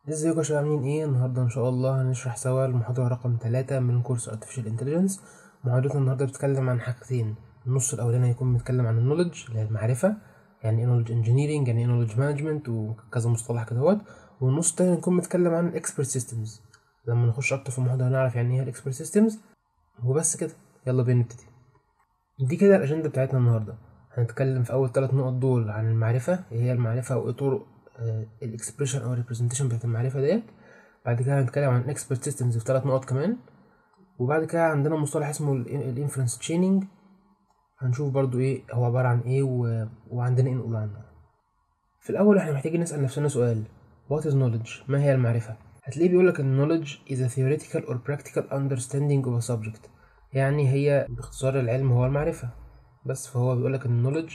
ازيكم يا شباب عاملين ايه النهارده ان شاء الله هنشرح سوا المحاضرة رقم ثلاثة من كورس Artificial Intelligence محاضرتنا النهارده بتتكلم عن حاجتين النص الاولاني هيكون بيتكلم عن النولج اللي هي المعرفة يعني ايه نولج انجينيرنج يعني ايه نولج مانجمنت وكذا مصطلح كده اهوت والنص التاني هنكون بنتكلم عن الاكسبرت سيستمز لما نخش اكتر في المحاضرة هنعرف يعني ايه الاكسبرت سيستمز وبس كده يلا بينا نبتدي دي كده الاجندة بتاعتنا النهارده هنتكلم في اول ثلاث نقط دول عن المعرفة ايه هي المعرفة وايه طرق الاكسبريشن او الريبريزنتيشن بتاعت المعرفة ديت بعد كده هنتكلم عن الاكسبرت سيستمز في ثلاث نقط كمان وبعد كده عندنا مصطلح اسمه الانفرنس تشيننج هنشوف برضو ايه هو عبارة عن ايه و... وعندنا ايه نقول عنه في الاول احنا محتاجين نسأل نفسنا سؤال what is knowledge ما هي المعرفة هتلاقيه بيقولك ان knowledge is a theoretical or practical understanding of a subject يعني هي باختصار العلم هو المعرفة بس فهو بيقولك ان knowledge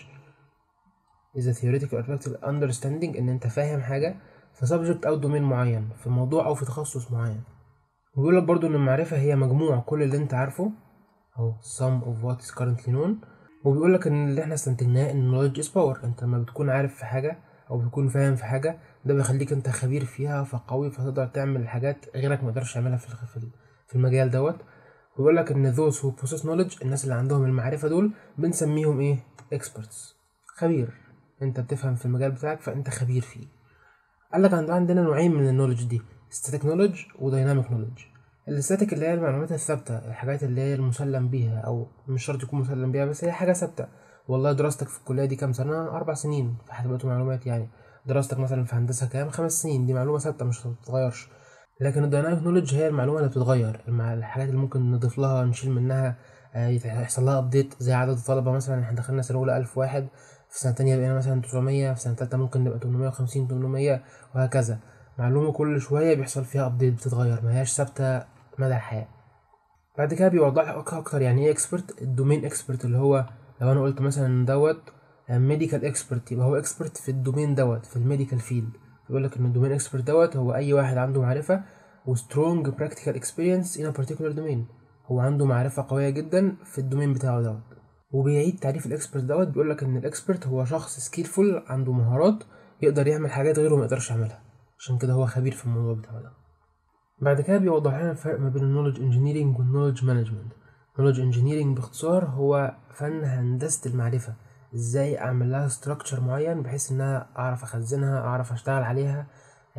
is a theoretical or practical understanding ان انت فاهم حاجة في subject او domain معين في موضوع او في تخصص معين وبيقولك برضو ان المعرفة هي مجموع كل اللي انت عارفه او sum of what is currently known وبيقولك ان اللي احنا استنتجناه ان knowledge is power انت لما بتكون عارف في حاجة او بتكون فاهم في حاجة ده بيخليك انت خبير فيها فقوي فتقدر تعمل حاجات غيرك ما يقدرش يعملها في في المجال دوت ويقول لك ان those who possess knowledge الناس اللي عندهم المعرفة دول بنسميهم ايه experts خبير انت بتفهم في المجال بتاعك فانت خبير فيه قال لك عندنا نوعين من النولج دي static knowledge و dynamic knowledge الستاتيك اللي هي المعلومات الثابتة الحاجات اللي هي المسلم بيها او مش شرط يكون مسلم بيها بس هي حاجة ثابتة والله دراستك في الكلية دي كام سنة أربع سنين في حسابات ومعلومات يعني دراستك مثلا في هندسة كام خمس سنين دي معلومة ثابتة مش هتتغيرش لكن الديناميك نولج هي المعلومة اللي بتتغير الحاجات اللي ممكن نضيف لها نشيل منها يحصل لها ابديت زي عدد الطلبة مثلا احنا دخلنا سنة أولى ألف واحد في سنة تانية بقينا مثلا تسعمية في سنة تالتة ممكن نبقى تمنمية وخمسين تمنمية وهكذا معلومة كل شوية بيحصل فيها ابديت بتتغير مهياش ثابتة مدى الحياة بعد كده بيوضح لك أكتر يعني ايه اكسبرت الدومين اكسبرت اللي هو لو أنا قلت مثلا دوت ميديكال اكسبرت يبقى هو اكسبرت في الدومين دوت في الميديكال فيلد بيقول لك ان الدومين اكسبرت دوت هو اي واحد عنده معرفه وسترونج براكتيكال اكسبيرينس ان بارتيكولار دومين هو عنده معرفه قويه جدا في الدومين بتاعه دوت وبيعيد تعريف الاكسبرت دوت بيقول لك ان الاكسبرت هو شخص سكيلفول عنده مهارات يقدر يعمل حاجات غيره ما يقدرش يعملها عشان كده هو خبير في الموضوع بتاعه ده بعد كده بيوضح لنا الفرق ما بين النولج انجينيرنج والنولج مانجمنت النولج انجينيرنج باختصار هو فن هندسه المعرفه ازاي اعمل لها ستراكشر معين بحيث انها اعرف اخزنها اعرف اشتغل عليها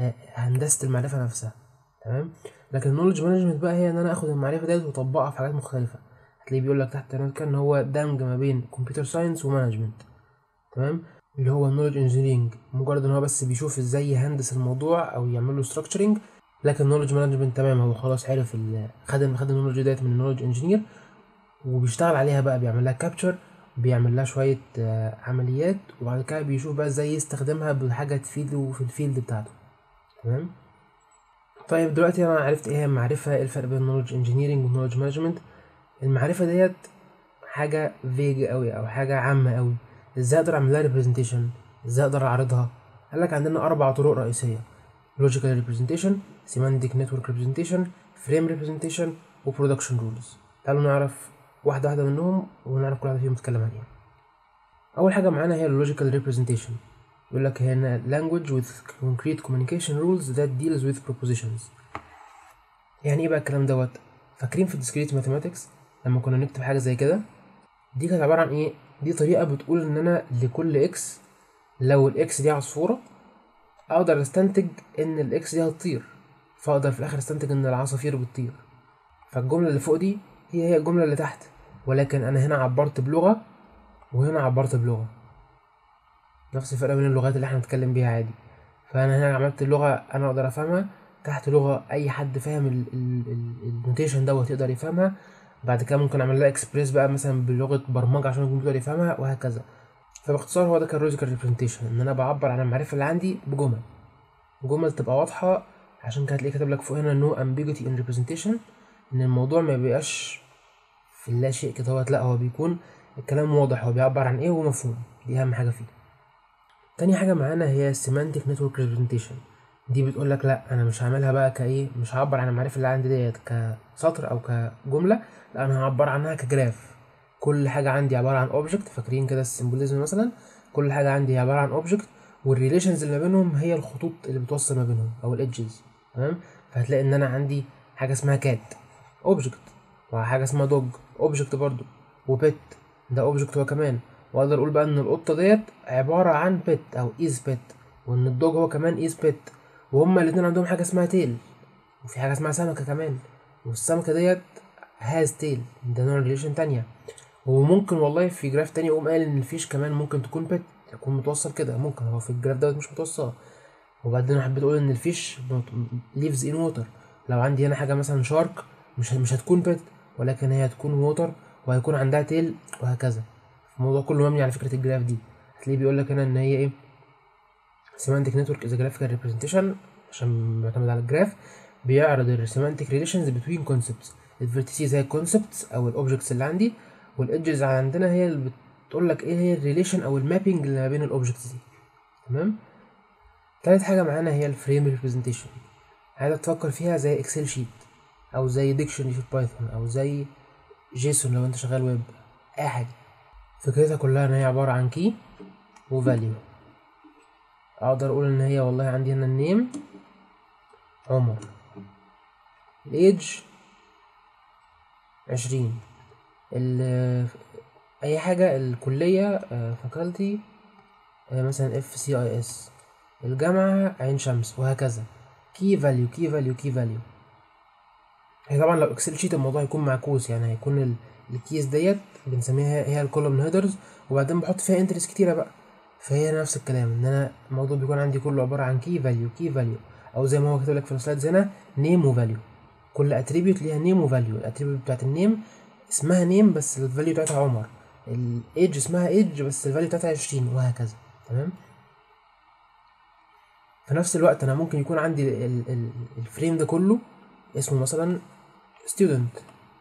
هندسه المعرفه نفسها تمام لكن النولج مانجمنت بقى هي ان انا اخد المعرفه ديت واطبقها في حاجات مختلفه هتلاقيه بيقول لك تحت كان هو دمج ما بين كمبيوتر ساينس ومانجمنت تمام اللي هو النولج انجينيرنج مجرد ان هو بس بيشوف ازاي يهندس الموضوع او يعمل له ستراكشرنج لكن النولج مانجمنت تمام هو خلاص عرف خد خد النولج ديت من النولج انجينير وبيشتغل عليها بقى بيعمل لها كابتشر بيعمل لها شوية عمليات وبعد كده بيشوف بقى ازاي يستخدمها بحاجة تفيده في الفيلد بتاعته تمام طيب دلوقتي انا عرفت ايه هي المعرفة ايه الفرق بين النولج انجينيرنج والنولج مانجمنت المعرفة ديت حاجة فيج قوي او حاجة عامة قوي ازاي اقدر اعمل لها ريبريزنتيشن ازاي اقدر اعرضها قال لك عندنا اربع طرق رئيسية لوجيكال ريبريزنتيشن سيمانتك نتورك ريبريزنتيشن فريم ريبريزنتيشن وبرودكشن رولز تعالوا نعرف واحدة واحدة منهم ونعرف كل واحدة فيهم بتتكلم عن ايه أول حاجة معانا هي اللوجيكال ريبريزنتيشن يقول لك هي language with concrete communication rules that deals with propositions يعني ايه بقى الكلام دوت فاكرين في discrete mathematics لما كنا نكتب حاجة زي كده دي كانت عبارة عن ايه دي طريقة بتقول ان انا لكل اكس لو الاكس دي عصفورة اقدر استنتج ان الاكس دي هتطير فاقدر في الاخر استنتج ان العصافير بتطير فالجملة اللي فوق دي هي هي الجملة اللي تحت ولكن أنا هنا عبرت بلغة وهنا عبرت بلغة نفس الفرق بين اللغات اللي احنا بنتكلم بيها عادي فأنا هنا عملت اللغة أنا أقدر أفهمها تحت لغة أي حد فاهم النوتيشن دوت يقدر يفهمها بعد كده ممكن أعمل لها إكسبريس بقى مثلا بلغة برمجة عشان الكمبيوتر يفهمها وهكذا فباختصار هو ده كان لوجيكال ريبريزنتيشن إن أنا بعبر عن المعرفة اللي عندي بجمل جمل تبقى واضحة عشان كده هتلاقيه كاتب لك فوق هنا no ambiguity in representation ان الموضوع ما بيبقاش في اللا شيء كده هو لا هو بيكون الكلام واضح هو بيعبر عن ايه ومفهوم دي اهم حاجه فيه تاني حاجه معانا هي semantic network representation دي بتقول لك لا انا مش هعملها بقى كايه مش هعبر عن المعرفه اللي عندي ديت كسطر او كجمله لا انا هعبر عنها كجراف كل حاجه عندي عباره عن اوبجكت فاكرين كده السيمبوليزم مثلا كل حاجه عندي عباره عن اوبجكت والريليشنز اللي ما بينهم هي الخطوط اللي بتوصل ما بينهم او الادجز تمام فهتلاقي ان انا عندي حاجه اسمها كات اوبجكت وحاجه اسمها دوج اوبجكت برضو وبيت ده اوبجكت هو كمان واقدر اقول بقى ان القطه ديت عباره عن بيت او از بيت وان الدوج هو كمان از بيت وهما الاتنين عندهم حاجه اسمها تيل وفي حاجه اسمها سمكه كمان والسمكه ديت هاز تيل ده نوع ريليشن تانية وممكن والله في جراف تاني يقوم قال ان الفيش كمان ممكن تكون بيت يكون متوصل كده ممكن هو في الجراف دوت مش متوصل وبعدين انا حبيت اقول ان الفيش ليفز ان ووتر لو عندي هنا حاجه مثلا شارك مش مش هتكون بيت ولكن هي هتكون ووتر وهيكون عندها تيل وهكذا الموضوع كله مبني على فكره الجراف دي هتلاقيه بيقول لك هنا ان هي ايه semantic network is a graphical representation عشان بيعتمد على الجراف بيعرض ال semantic relations between concepts الفيرتيسيز هي الكونسبتس او الاوبجكتس اللي عندي والايدجز عندنا هي اللي بتقول لك ايه هي الريليشن او المابينج اللي ما بين الاوبجكتس دي تمام تالت حاجه معانا هي الفريم ريبريزنتيشن عايزك تفكر فيها زي اكسل شيت او زي ديكشنري في بايثون او زي جيسون لو انت شغال ويب اي حاجه فكرتها كلها ان هي عباره عن كي وفاليو اقدر اقول ان هي والله عندي هنا النيم عمر الايدج عشرين ال اي حاجة الكلية فاكولتي مثلا اف سي اي اس الجامعة عين شمس وهكذا كي فاليو كي فاليو كي فاليو هي طبعا لو اكسل شيت الموضوع هيكون معكوس يعني هيكون ال- الكيس ديت بنسميها هي الكولوم هيدرز وبعدين بحط فيها انترس كتيرة بقى فهي نفس الكلام ان انا الموضوع بيكون عندي كله عبارة عن كي فاليو كي فاليو او زي ما هو كاتب لك في السلايدز هنا نيم وفاليو كل اتريبيوت ليها نيم وفاليو الاتريبيوت بتاعت النيم اسمها نيم بس الفاليو بتاعتها عمر الايدج اسمها ايدج بس الفاليو بتاعتها 20 وهكذا تمام في نفس الوقت انا ممكن يكون عندي ال- ال- الفريم ده كله اسمه مثلا student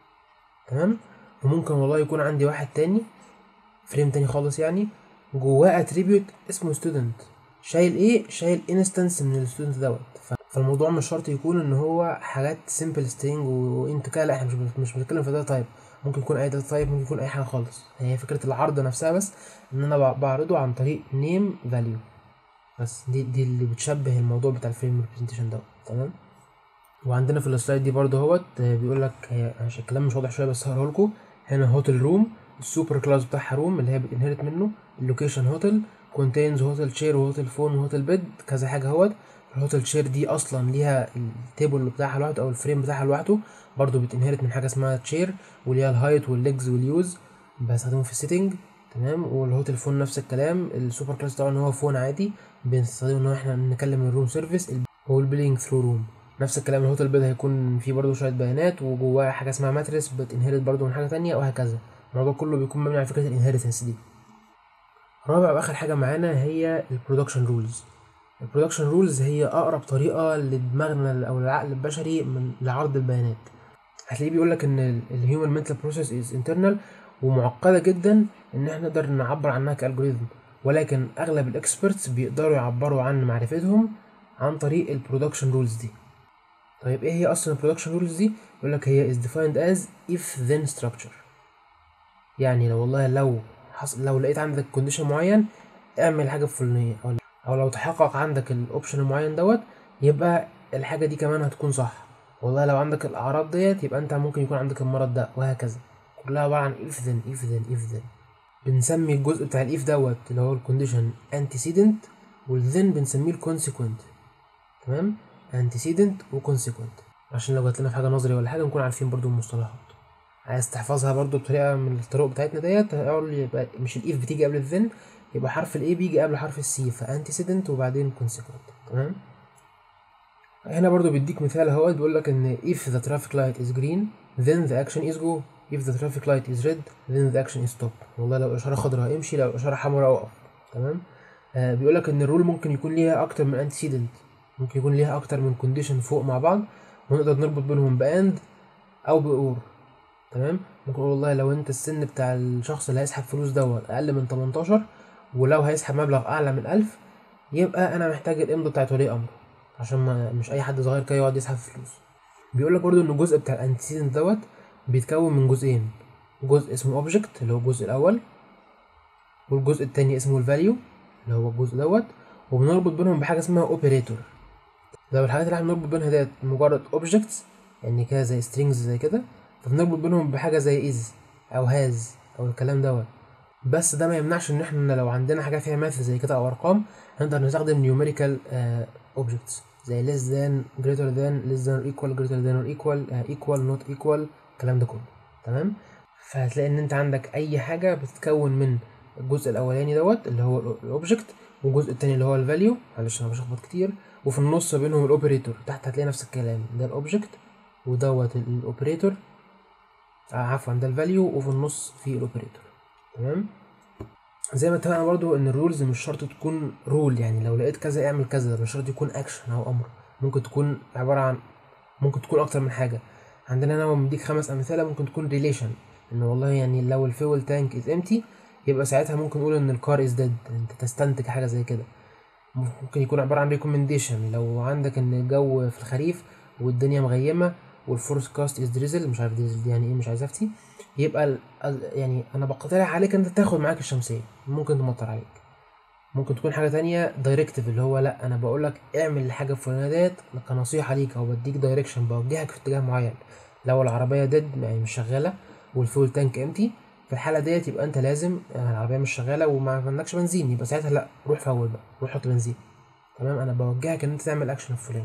تمام وممكن والله يكون عندي واحد تاني فريم تاني خالص يعني جواه اتريبيوت اسمه student شايل ايه شايل انستنس من الستودنت دوت ف- فالموضوع مش شرط يكون ان هو حاجات سيمبل سترينج وانت كده لا احنا مش بن- مش بنتكلم في داتا تايب ممكن يكون اي داتا تايب ممكن يكون اي حاجه خالص هي فكره العرض نفسها بس ان انا بع- بعرضه عن طريق نيم فاليو بس دي دي اللي بتشبه الموضوع بتاع الفريم ريبريزنتيشن دوت تمام وعندنا في السلايد دي برضه اهوت آه، بيقول لك هي عشان الكلام مش واضح شويه بس هقراه لكم هنا هوتل روم السوبر كلاس بتاعها روم اللي هي بتنهرت منه اللوكيشن هوتل كونتينز هوتل شير وهوتل فون وهوتل بيد كذا حاجه اهوت الهوتل شير دي اصلا ليها التيبل بتاعها لوحده او الفريم بتاعها لوحده برضه بتنهرت من حاجه اسمها تشير وليها الهايت والليجز واليوز بستخدمه في السيتنج تمام والهوتل فون نفس الكلام السوبر كلاس طبعا هو فون عادي بنستخدمه ان هو احنا نكلم الروم سيرفيس والبيلينج ثرو روم نفس الكلام الهوتل بيد هيكون فيه برضه شويه بيانات وجواه حاجه اسمها ماتريس بتنهرت برضه من حاجه تانية وهكذا الموضوع كله بيكون مبني على فكره الانهيرتنس دي رابع واخر حاجه معانا هي البرودكشن رولز البرودكشن رولز هي اقرب طريقه لدماغنا او للعقل البشري من لعرض البيانات هتلاقيه بيقول لك ان الهيومن منتال بروسيس از انترنال ومعقده جدا ان احنا نقدر نعبر عنها كالجوريزم ولكن اغلب الاكسبرتس بيقدروا يعبروا عن معرفتهم عن طريق البرودكشن رولز دي طيب ايه هي اصلا البرودكشن رولز دي يقول لك هي is defined as if then structure يعني لو والله لو حصل لو لقيت عندك كونديشن معين اعمل حاجه فلانيه او او لو تحقق عندك الاوبشن المعين دوت يبقى الحاجه دي كمان هتكون صح والله لو عندك الاعراض ديت يبقى انت ممكن يكون عندك المرض ده وهكذا كلها عباره عن if then if then if then بنسمي الجزء بتاع الاف دوت اللي هو الكونديشن antecedent والذن بنسميه الكونسيكوينت تمام antecedent وكونسيكوينت عشان لو جات لنا في حاجه نظري ولا حاجه نكون عارفين برضو المصطلحات عايز تحفظها برضو بطريقه من الطرق بتاعتنا ديت اقول يبقى مش الاف بتيجي قبل الذن يبقى حرف الاي بيجي قبل حرف السي فانتيسيدنت وبعدين كونسيكوينت تمام هنا برضو بيديك مثال اهوت بيقول لك ان if the traffic light is green then the action is go if the traffic light is red then the action is stop والله لو اشاره خضراء امشي لو اشاره حمراء اقف تمام آه بيقول لك ان الرول ممكن يكون ليها اكتر من انتيسيدنت ممكن يكون ليها اكتر من كونديشن فوق مع بعض ونقدر نربط بينهم باند او باور تمام ممكن اقول والله لو انت السن بتاع الشخص اللي هيسحب فلوس دوت اقل من 18 ولو هيسحب مبلغ اعلى من 1000 يبقى انا محتاج الامضه بتاعت ولي امره عشان ما مش اي حد صغير كده يقعد يسحب فلوس بيقول لك برضو ان الجزء بتاع الانتيسيدنت دوت بيتكون من جزئين جزء اسمه اوبجكت اللي هو الجزء الاول والجزء التاني اسمه الفاليو اللي هو الجزء دوت وبنربط بينهم بحاجه اسمها اوبريتور لو الحاجات اللي احنا بنربط بينها ديت مجرد اوبجكتس يعني كده زي سترينجز زي كده فبنربط بينهم بحاجه زي از او هاز او الكلام دوت بس ده ما يمنعش ان احنا لو عندنا حاجه فيها ماث زي كده او ارقام هنقدر نستخدم نيوميريكال اوبجكتس زي less than greater than less than or equal greater than or equal uh, equal not equal الكلام ده كله تمام فهتلاقي ان انت عندك اي حاجه بتتكون من الجزء الاولاني دوت اللي هو الاوبجكت والجزء التاني اللي هو الفاليو معلش انا بشخبط كتير وفي النص بينهم الاوبريتور تحت هتلاقي نفس الكلام ده الاوبجكت ودوت الاوبريتور آه عفوا ده الفاليو وفي النص في الاوبريتور تمام زي ما اتفقنا برضو ان الرولز مش شرط تكون رول يعني لو لقيت كذا اعمل كذا مش شرط يكون اكشن او امر ممكن تكون عباره عن ممكن تكون اكتر من حاجه عندنا انا مديك خمس امثله ممكن تكون ريليشن ان والله يعني لو الفيول تانك از امتي يبقى ساعتها ممكن نقول ان الكار از ديد انت تستنتج حاجه زي كده ممكن يكون عباره عن ريكومنديشن لو عندك ان الجو في الخريف والدنيا مغيمه والفورس كاست از دريزل مش عارف دريزل دي يعني ايه مش عايز افتي يبقى ال ال يعني انا بقترح عليك انت تاخد معاك الشمسيه ممكن تمطر عليك ممكن تكون حاجه تانية دايركتيف اللي هو لا انا بقول لك اعمل الحاجه الفلانيه ديت كنصيحه ليك او بديك دايركشن بوجهك في اتجاه معين لو العربيه ديد يعني مش شغاله والفول تانك امتي في الحاله ديت يبقى انت لازم العربيه مش شغاله وما عندكش بنزين يبقى ساعتها لا روح فول بقى روح حط بنزين تمام انا بوجهك ان انت تعمل اكشن الفلاني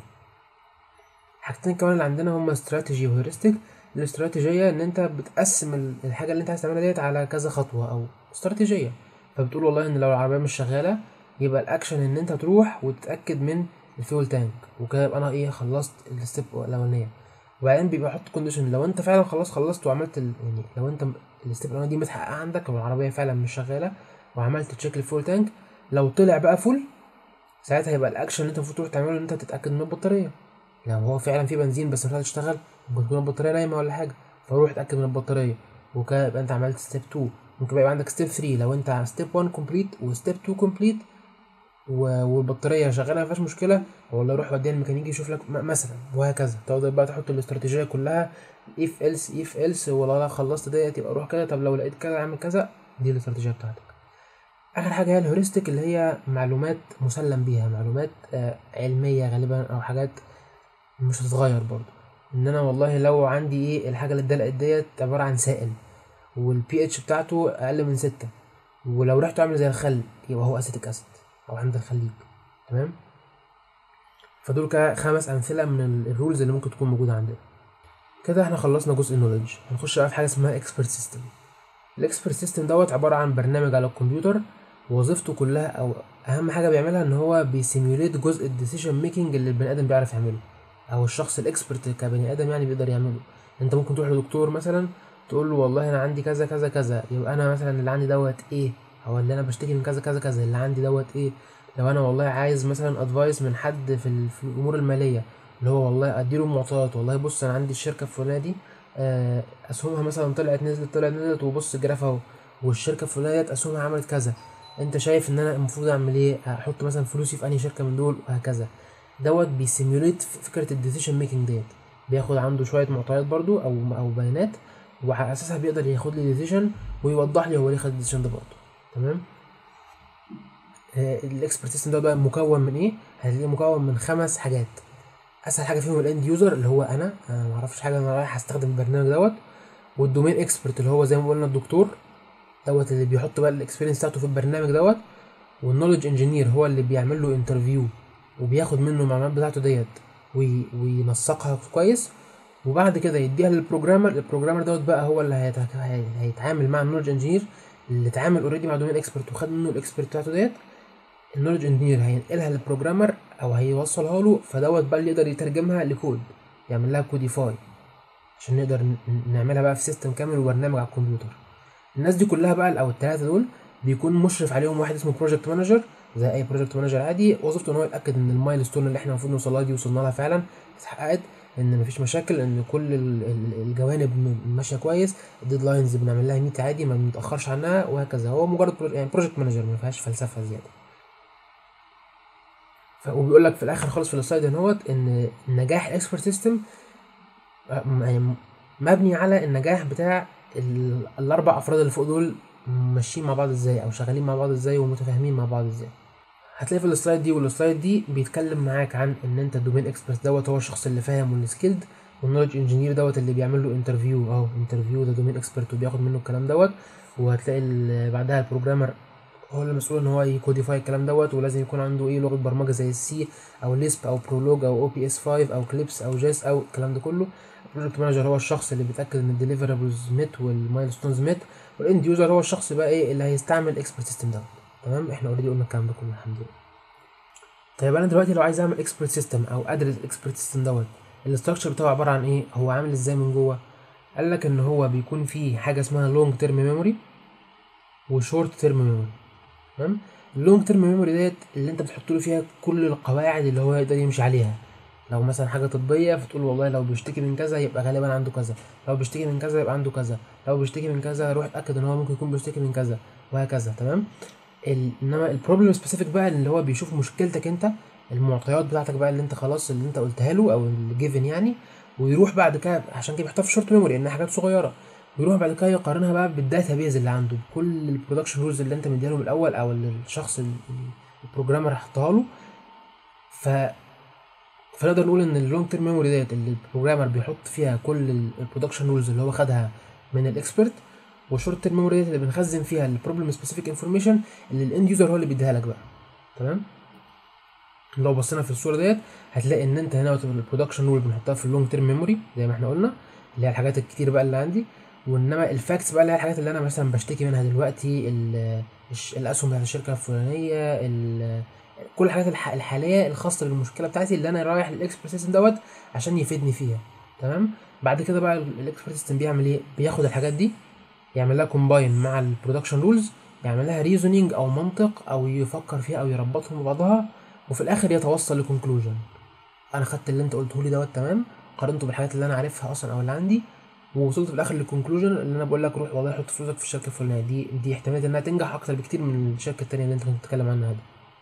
حاجتين كمان اللي عندنا هما استراتيجي وهيورستيك الاستراتيجيه ان انت بتقسم الحاجه اللي انت عايز تعملها ديت على كذا خطوه او استراتيجيه فبتقول والله ان لو العربيه مش شغاله يبقى الاكشن ان انت تروح وتتاكد من الفيول تانك وكده يبقى انا ايه خلصت الستيب الاولانيه وبعدين بيبقى حط كونديشن لو انت فعلا خلاص خلصت وعملت ال... يعني لو انت الستيب الاولانيه دي متحققه عندك والعربيه فعلا مش شغاله وعملت تشيك الفول تانك لو طلع بقى فول ساعتها يبقى الاكشن اللي انت المفروض تروح تعمله ان انت تتاكد من البطاريه لو يعني هو فعلا في بنزين بس مش هتشتغل ممكن تكون البطاريه نايمه ولا حاجه فروح اتاكد من البطاريه وكده يبقى انت عملت ستيب 2 ممكن يبقى عندك ستيب 3 لو انت ستيب 1 كومبليت وستيب 2 كومبليت والبطاريه شغاله ما فيهاش مشكله والله روح وديها الميكانيكي يشوف لك مثلا وهكذا تقدر بقى تحط الاستراتيجيه كلها اف الس اف الس والله لا خلصت ديت يبقى روح كده طب لو لقيت كذا اعمل كذا دي الاستراتيجيه بتاعتك اخر حاجه هي الهيورستيك اللي هي معلومات مسلم بيها معلومات آه علميه غالبا او حاجات مش هتتغير برضو ان انا والله لو عندي ايه الحاجه اللي اتدلقت ديت عباره عن سائل والبي اتش بتاعته اقل من ستة ولو ريحته عامل زي الخل يبقى هو اسيتيك اسيد او عند الخليج تمام فدول كخمس امثله من الرولز اللي ممكن تكون موجوده عندنا كده احنا خلصنا جزء النولج هنخش بقى في حاجه اسمها اكسبرت سيستم الاكسبرت سيستم دوت عباره عن برنامج على الكمبيوتر وظيفته كلها او اهم حاجه بيعملها ان هو بيسيميوليت جزء الديسيشن ميكنج اللي البني ادم بيعرف يعمله او الشخص الاكسبرت كبني ادم يعني بيقدر يعمله انت ممكن تروح لدكتور مثلا تقول له والله انا عندي كذا كذا كذا يبقى انا مثلا اللي عندي دوت ايه او اللي انا بشتكي من كذا كذا كذا اللي عندي دوت ايه لو انا والله عايز مثلا ادفايس من حد في, في الامور الماليه اللي هو والله اديله معطيات والله بص انا عندي الشركه الفلانيه دي اسهمها مثلا طلعت نزلت طلعت نزلت وبص الجراف اهو والشركه الفلانيه ديت اسهمها عملت كذا انت شايف ان انا المفروض اعمل ايه احط مثلا فلوسي في انهي شركه من دول وهكذا دوت بيسيميوليت فكره الديسيشن ميكنج ديت بياخد عنده شويه معطيات برضو او او بيانات وعلى اساسها بيقدر ياخد لي ديسيشن ويوضح لي هو ليه خد الديسيشن ده برضه تمام آه الاكسبرت سيستم ده بقى مكون من ايه هتلاقيه مكون من خمس حاجات اسهل حاجه فيهم الاند يوزر اللي هو انا انا ما اعرفش حاجه انا رايح استخدم البرنامج دوت والدومين اكسبرت اللي هو زي ما قلنا الدكتور دوت اللي بيحط بقى الاكسبيرينس بتاعته في البرنامج دوت والنولج انجينير هو اللي بيعمل له انترفيو وبياخد منه المعلومات بتاعته ديت وينسقها كويس وبعد كده يديها للبروجرامر البروجرامر دوت بقى هو اللي هيت... هيتعامل مع النولج انجينير اللي اتعامل اوريدي مع دومين اكسبرت وخد منه الاكسبرت بتاعته ديت النولج انجينير هينقلها للبروجرامر او هيوصلها له فدوت بقى اللي يقدر يترجمها لكود يعمل لها كوديفاي عشان نقدر نعملها بقى في سيستم كامل وبرنامج على الكمبيوتر الناس دي كلها بقى او الثلاثه دول بيكون مشرف عليهم واحد اسمه بروجكت مانجر زي اي بروجكت مانجر عادي وظيفته ان هو يتاكد ان المايل اللي احنا المفروض نوصل لها دي وصلنا لها فعلا اتحققت ان مفيش مشاكل ان كل الجوانب ماشيه كويس الديدلاينز بنعمل لها ميت عادي ما بنتاخرش عنها وهكذا هو مجرد برو... يعني بروجكت مانجر ما فيهاش فلسفه زياده ف... وبيقول لك في الاخر خالص في السلايد هنوت ان نجاح الاكسبرت سيستم يعني مبني على النجاح بتاع ال... الاربع افراد اللي فوق دول ماشيين مع بعض ازاي او شغالين مع بعض ازاي ومتفاهمين مع بعض ازاي هتلاقي في السلايد دي والسلايد دي بيتكلم معاك عن ان انت الدومين اكسبرت دوت هو الشخص اللي فاهم والسكيلد والنولج انجينير دوت اللي بيعمل له انترفيو اهو انترفيو ده دومين اكسبرت وبياخد منه الكلام دوت وهتلاقي ال- بعدها البروجرامر هو اللي مسؤول ان هو يكوديفاي الكلام دوت ولازم يكون عنده ايه لغه برمجه زي السي او ليسب او برولوج او او بي اس 5 او كليبس او جاس او الكلام ده كله البروجكت مانجر هو الشخص اللي بيتاكد ان الديليفرابلز ميت والمايلستونز ميت والاند يوزر هو الشخص بقى ايه اللي هيستعمل الاكسبرت سيستم دوت تمام احنا اوريدي قلنا الكلام ده كله الحمد لله طيب انا دلوقتي لو عايز اعمل اكسبرت سيستم او ادرس الاكسبرت سيستم دوت الاستراكشر بتاعه عباره عن ايه هو عامل ازاي من جوه قال لك ان هو بيكون فيه حاجه اسمها لونج تيرم ميموري وشورت تيرم ميموري تمام اللونج تيرم ميموري ديت اللي انت بتحط له فيها كل القواعد اللي هو يقدر يمشي عليها لو مثلا حاجه طبيه فتقول والله لو بيشتكي من كذا يبقى غالبا عنده كذا لو بيشتكي من كذا يبقى عنده كذا لو بيشتكي من كذا روح اتاكد ان هو ممكن يكون بيشتكي من كذا وهكذا تمام ال- انما البروبلم سبيسيفيك بقى اللي هو بيشوف مشكلتك انت المعطيات بتاعتك بقى اللي انت خلاص اللي انت قلتها له او الجيفن يعني ويروح بعد كده عشان كده بيحطها في شورت ميموري انها حاجات صغيره ويروح بعد كده يقارنها بقى بالداتا بيز اللي عنده بكل البرودكشن رولز اللي انت مديها له من الاول او اللي الشخص ال- ال- البروجرامر حطها له ف فنقدر نقول ان اللونج تيرم ميموري ديت اللي البروجرامر بيحط فيها كل البرودكشن رولز اللي هو خدها من الاكسبرت والشورت تيرم ميموري ديت اللي بنخزن فيها البروبلم سبيسيفيك انفورميشن اللي الاند يوزر هو اللي بيديها لك بقى تمام لو بصينا في الصوره ديت هتلاقي ان انت هنا البرودكشن رول بنحطها في اللونج تيرم ميموري زي ما احنا قلنا اللي هي الحاجات الكتير بقى اللي عندي وانما الفاكتس بقى اللي هي الحاجات اللي انا مثلا بشتكي منها دلوقتي ال- الش- الاسهم بتاعت الشركه الفلانيه ال- كل الحاجات الح- الحاليه الخاصه بالمشكله بتاعتي اللي انا رايح للاكسبرت سيستم دوت عشان يفيدني فيها تمام بعد كده بقى الاكسبرت سيستم بيعمل ايه بياخد الحاجات دي يعمل لها كومباين مع البرودكشن رولز يعمل لها ريزونينج او منطق او يفكر فيها او يربطهم ببعضها وفي الاخر يتوصل لكونكلوجن انا خدت اللي انت قلته لي دوت تمام قارنته بالحاجات اللي انا عارفها اصلا او اللي عندي ووصلت في الاخر للكونكلوجن اللي انا بقول لك روح والله حط فلوسك في الشركه الفلانيه دي دي احتماليه انها تنجح اكتر بكتير من الشركه التانيه اللي انت كنت بتتكلم عنها دي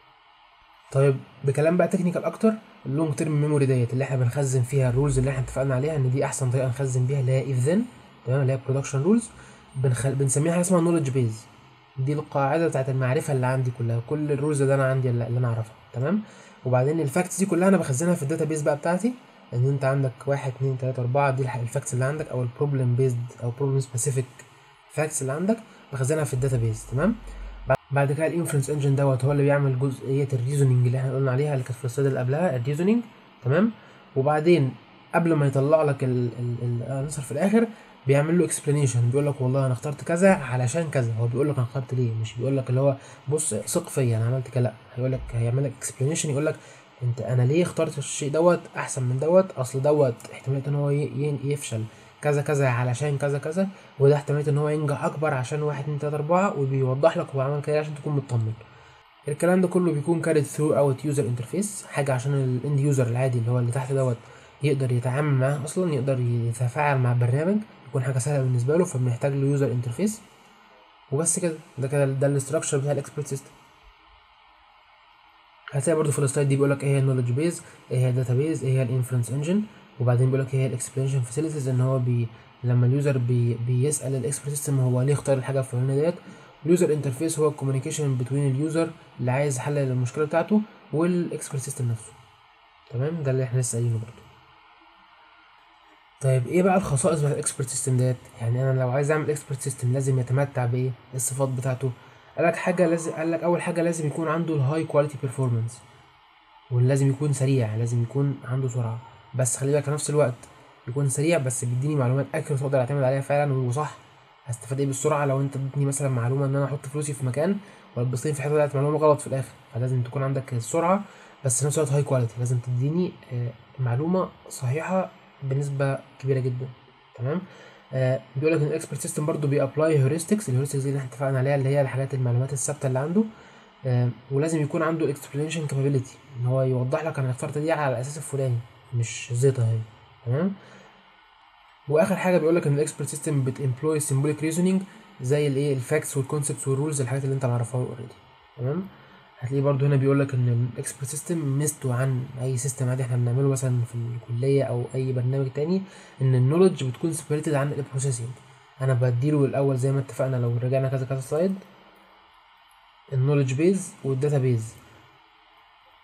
طيب بكلام بقى تكنيكال اكتر اللونج تيرم ميموري ديت اللي احنا بنخزن فيها الرولز اللي احنا اتفقنا عليها ان دي احسن طريقه نخزن بيها اللي هي اف ذن تمام اللي هي برودكشن رولز بنخل... بنسميها حاجه اسمها نولج بيز دي القاعده بتاعت المعرفه اللي عندي كلها كل الرولز اللي انا عندي اللي اللي انا اعرفها تمام وبعدين الفاكتس دي كلها انا بخزنها في الداتا بيز بقى بتاعتي ان انت عندك واحد اتنين تلاته اربعه دي الح- الفاكتس اللي عندك او البروبلم بيزد او بروبلم سبيسيفيك فاكتس اللي عندك بخزنها في الداتا بيز تمام بعد- بعد كده الانفرنس انجن دوت هو اللي بيعمل جزئيه الريزونينج اللي احنا قلنا عليها اللي كانت في السلايد اللي قبلها الريزونينج تمام وبعدين قبل ما يطلع لك ال- ال- الانسر في الاخر بيعمل له اكسبلانيشن بيقول لك والله انا اخترت كذا علشان كذا هو بيقول لك انا اخترت ليه مش بيقول لك اللي هو بص ثق فيا انا عملت كده لا هيقول لك هيعمل لك اكسبلانيشن يقول لك انت انا ليه اخترت الشيء دوت احسن من دوت اصل دوت احتماليه ان هو ي- ي- يفشل كذا كذا علشان كذا كذا وده احتماليه ان هو ينجح اكبر عشان واحد اتنين تلاته اربعه وبيوضح لك هو عمل كده عشان تكون مطمن الكلام ده كله بيكون كارد ثرو اوت يوزر انترفيس حاجه عشان الاند يوزر العادي اللي هو اللي تحت دوت يقدر يتعامل معاه اصلا يقدر يتفاعل مع البرنامج يكون حاجه سهله بالنسبه له فبنحتاج له يوزر انترفيس وبس كده ده كده ده الاستراكشر بتاع الاكسبرت سيستم هتلاقي برضه في السلايد دي بيقول لك ايه هي النولج بيز ايه هي الداتا بيز ايه هي الانفرنس انجن وبعدين بيقول لك ايه هي الاكسبلانيشن فاسيلتيز ان هو بي لما اليوزر بي بيسال الاكسبرت سيستم هو ليه اختار الحاجه الفلانيه ديت اليوزر انترفيس هو الكوميونيكيشن بين اليوزر اللي عايز حل للمشكله بتاعته والاكسبرت سيستم نفسه تمام ده اللي احنا لسه قايلينه برضه طيب ايه بقى الخصائص بتاعت الاكسبرت سيستم ديت يعني انا لو عايز اعمل اكسبرت سيستم لازم يتمتع بايه إيه الصفات بتاعته قال لك حاجه لازم قال لك اول حاجه لازم يكون عنده الهاي كواليتي بيرفورمانس ولازم يكون سريع لازم يكون عنده سرعه بس خلي بالك في نفس الوقت يكون سريع بس بيديني معلومات اكيوريت اقدر اعتمد عليها فعلا وصح هستفاد ايه بالسرعه لو انت اديتني مثلا معلومه ان انا احط فلوسي في مكان ولبستني في حته طلعت معلومه غلط في الاخر فلازم تكون عندك السرعه بس في نفس الوقت هاي كواليتي لازم تديني آه، معلومه صحيحه بنسبه كبيره جدا تمام آه بيقول لك ان الاكسبرت سيستم برضه بيابلاي هيوريستكس الهيوريستكس دي اللي احنا اتفقنا عليها اللي هي الحاجات المعلومات الثابته اللي عنده آه ولازم يكون عنده الاكسبلانيشن كابابيلتي ان هو يوضح لك انا اخترت دي على الاساس الفلاني مش زيطه هي تمام واخر حاجه بيقول لك ان الاكسبرت سيستم بتمبلوي سيمبوليك ريزونينج زي الايه الفاكتس والكونسبتس والرولز الحاجات اللي انت معرفها اوريدي تمام هتلاقيه برضو هنا بيقول لك ان الاكسبرت سيستم ميزته عن اي سيستم عادي احنا بنعمله مثلا في الكليه او اي برنامج تاني ان النولج بتكون سيبريتد عن البروسيسنج انا بديله الاول زي ما اتفقنا لو رجعنا كذا كذا سلايد النولج بيز والداتا بيز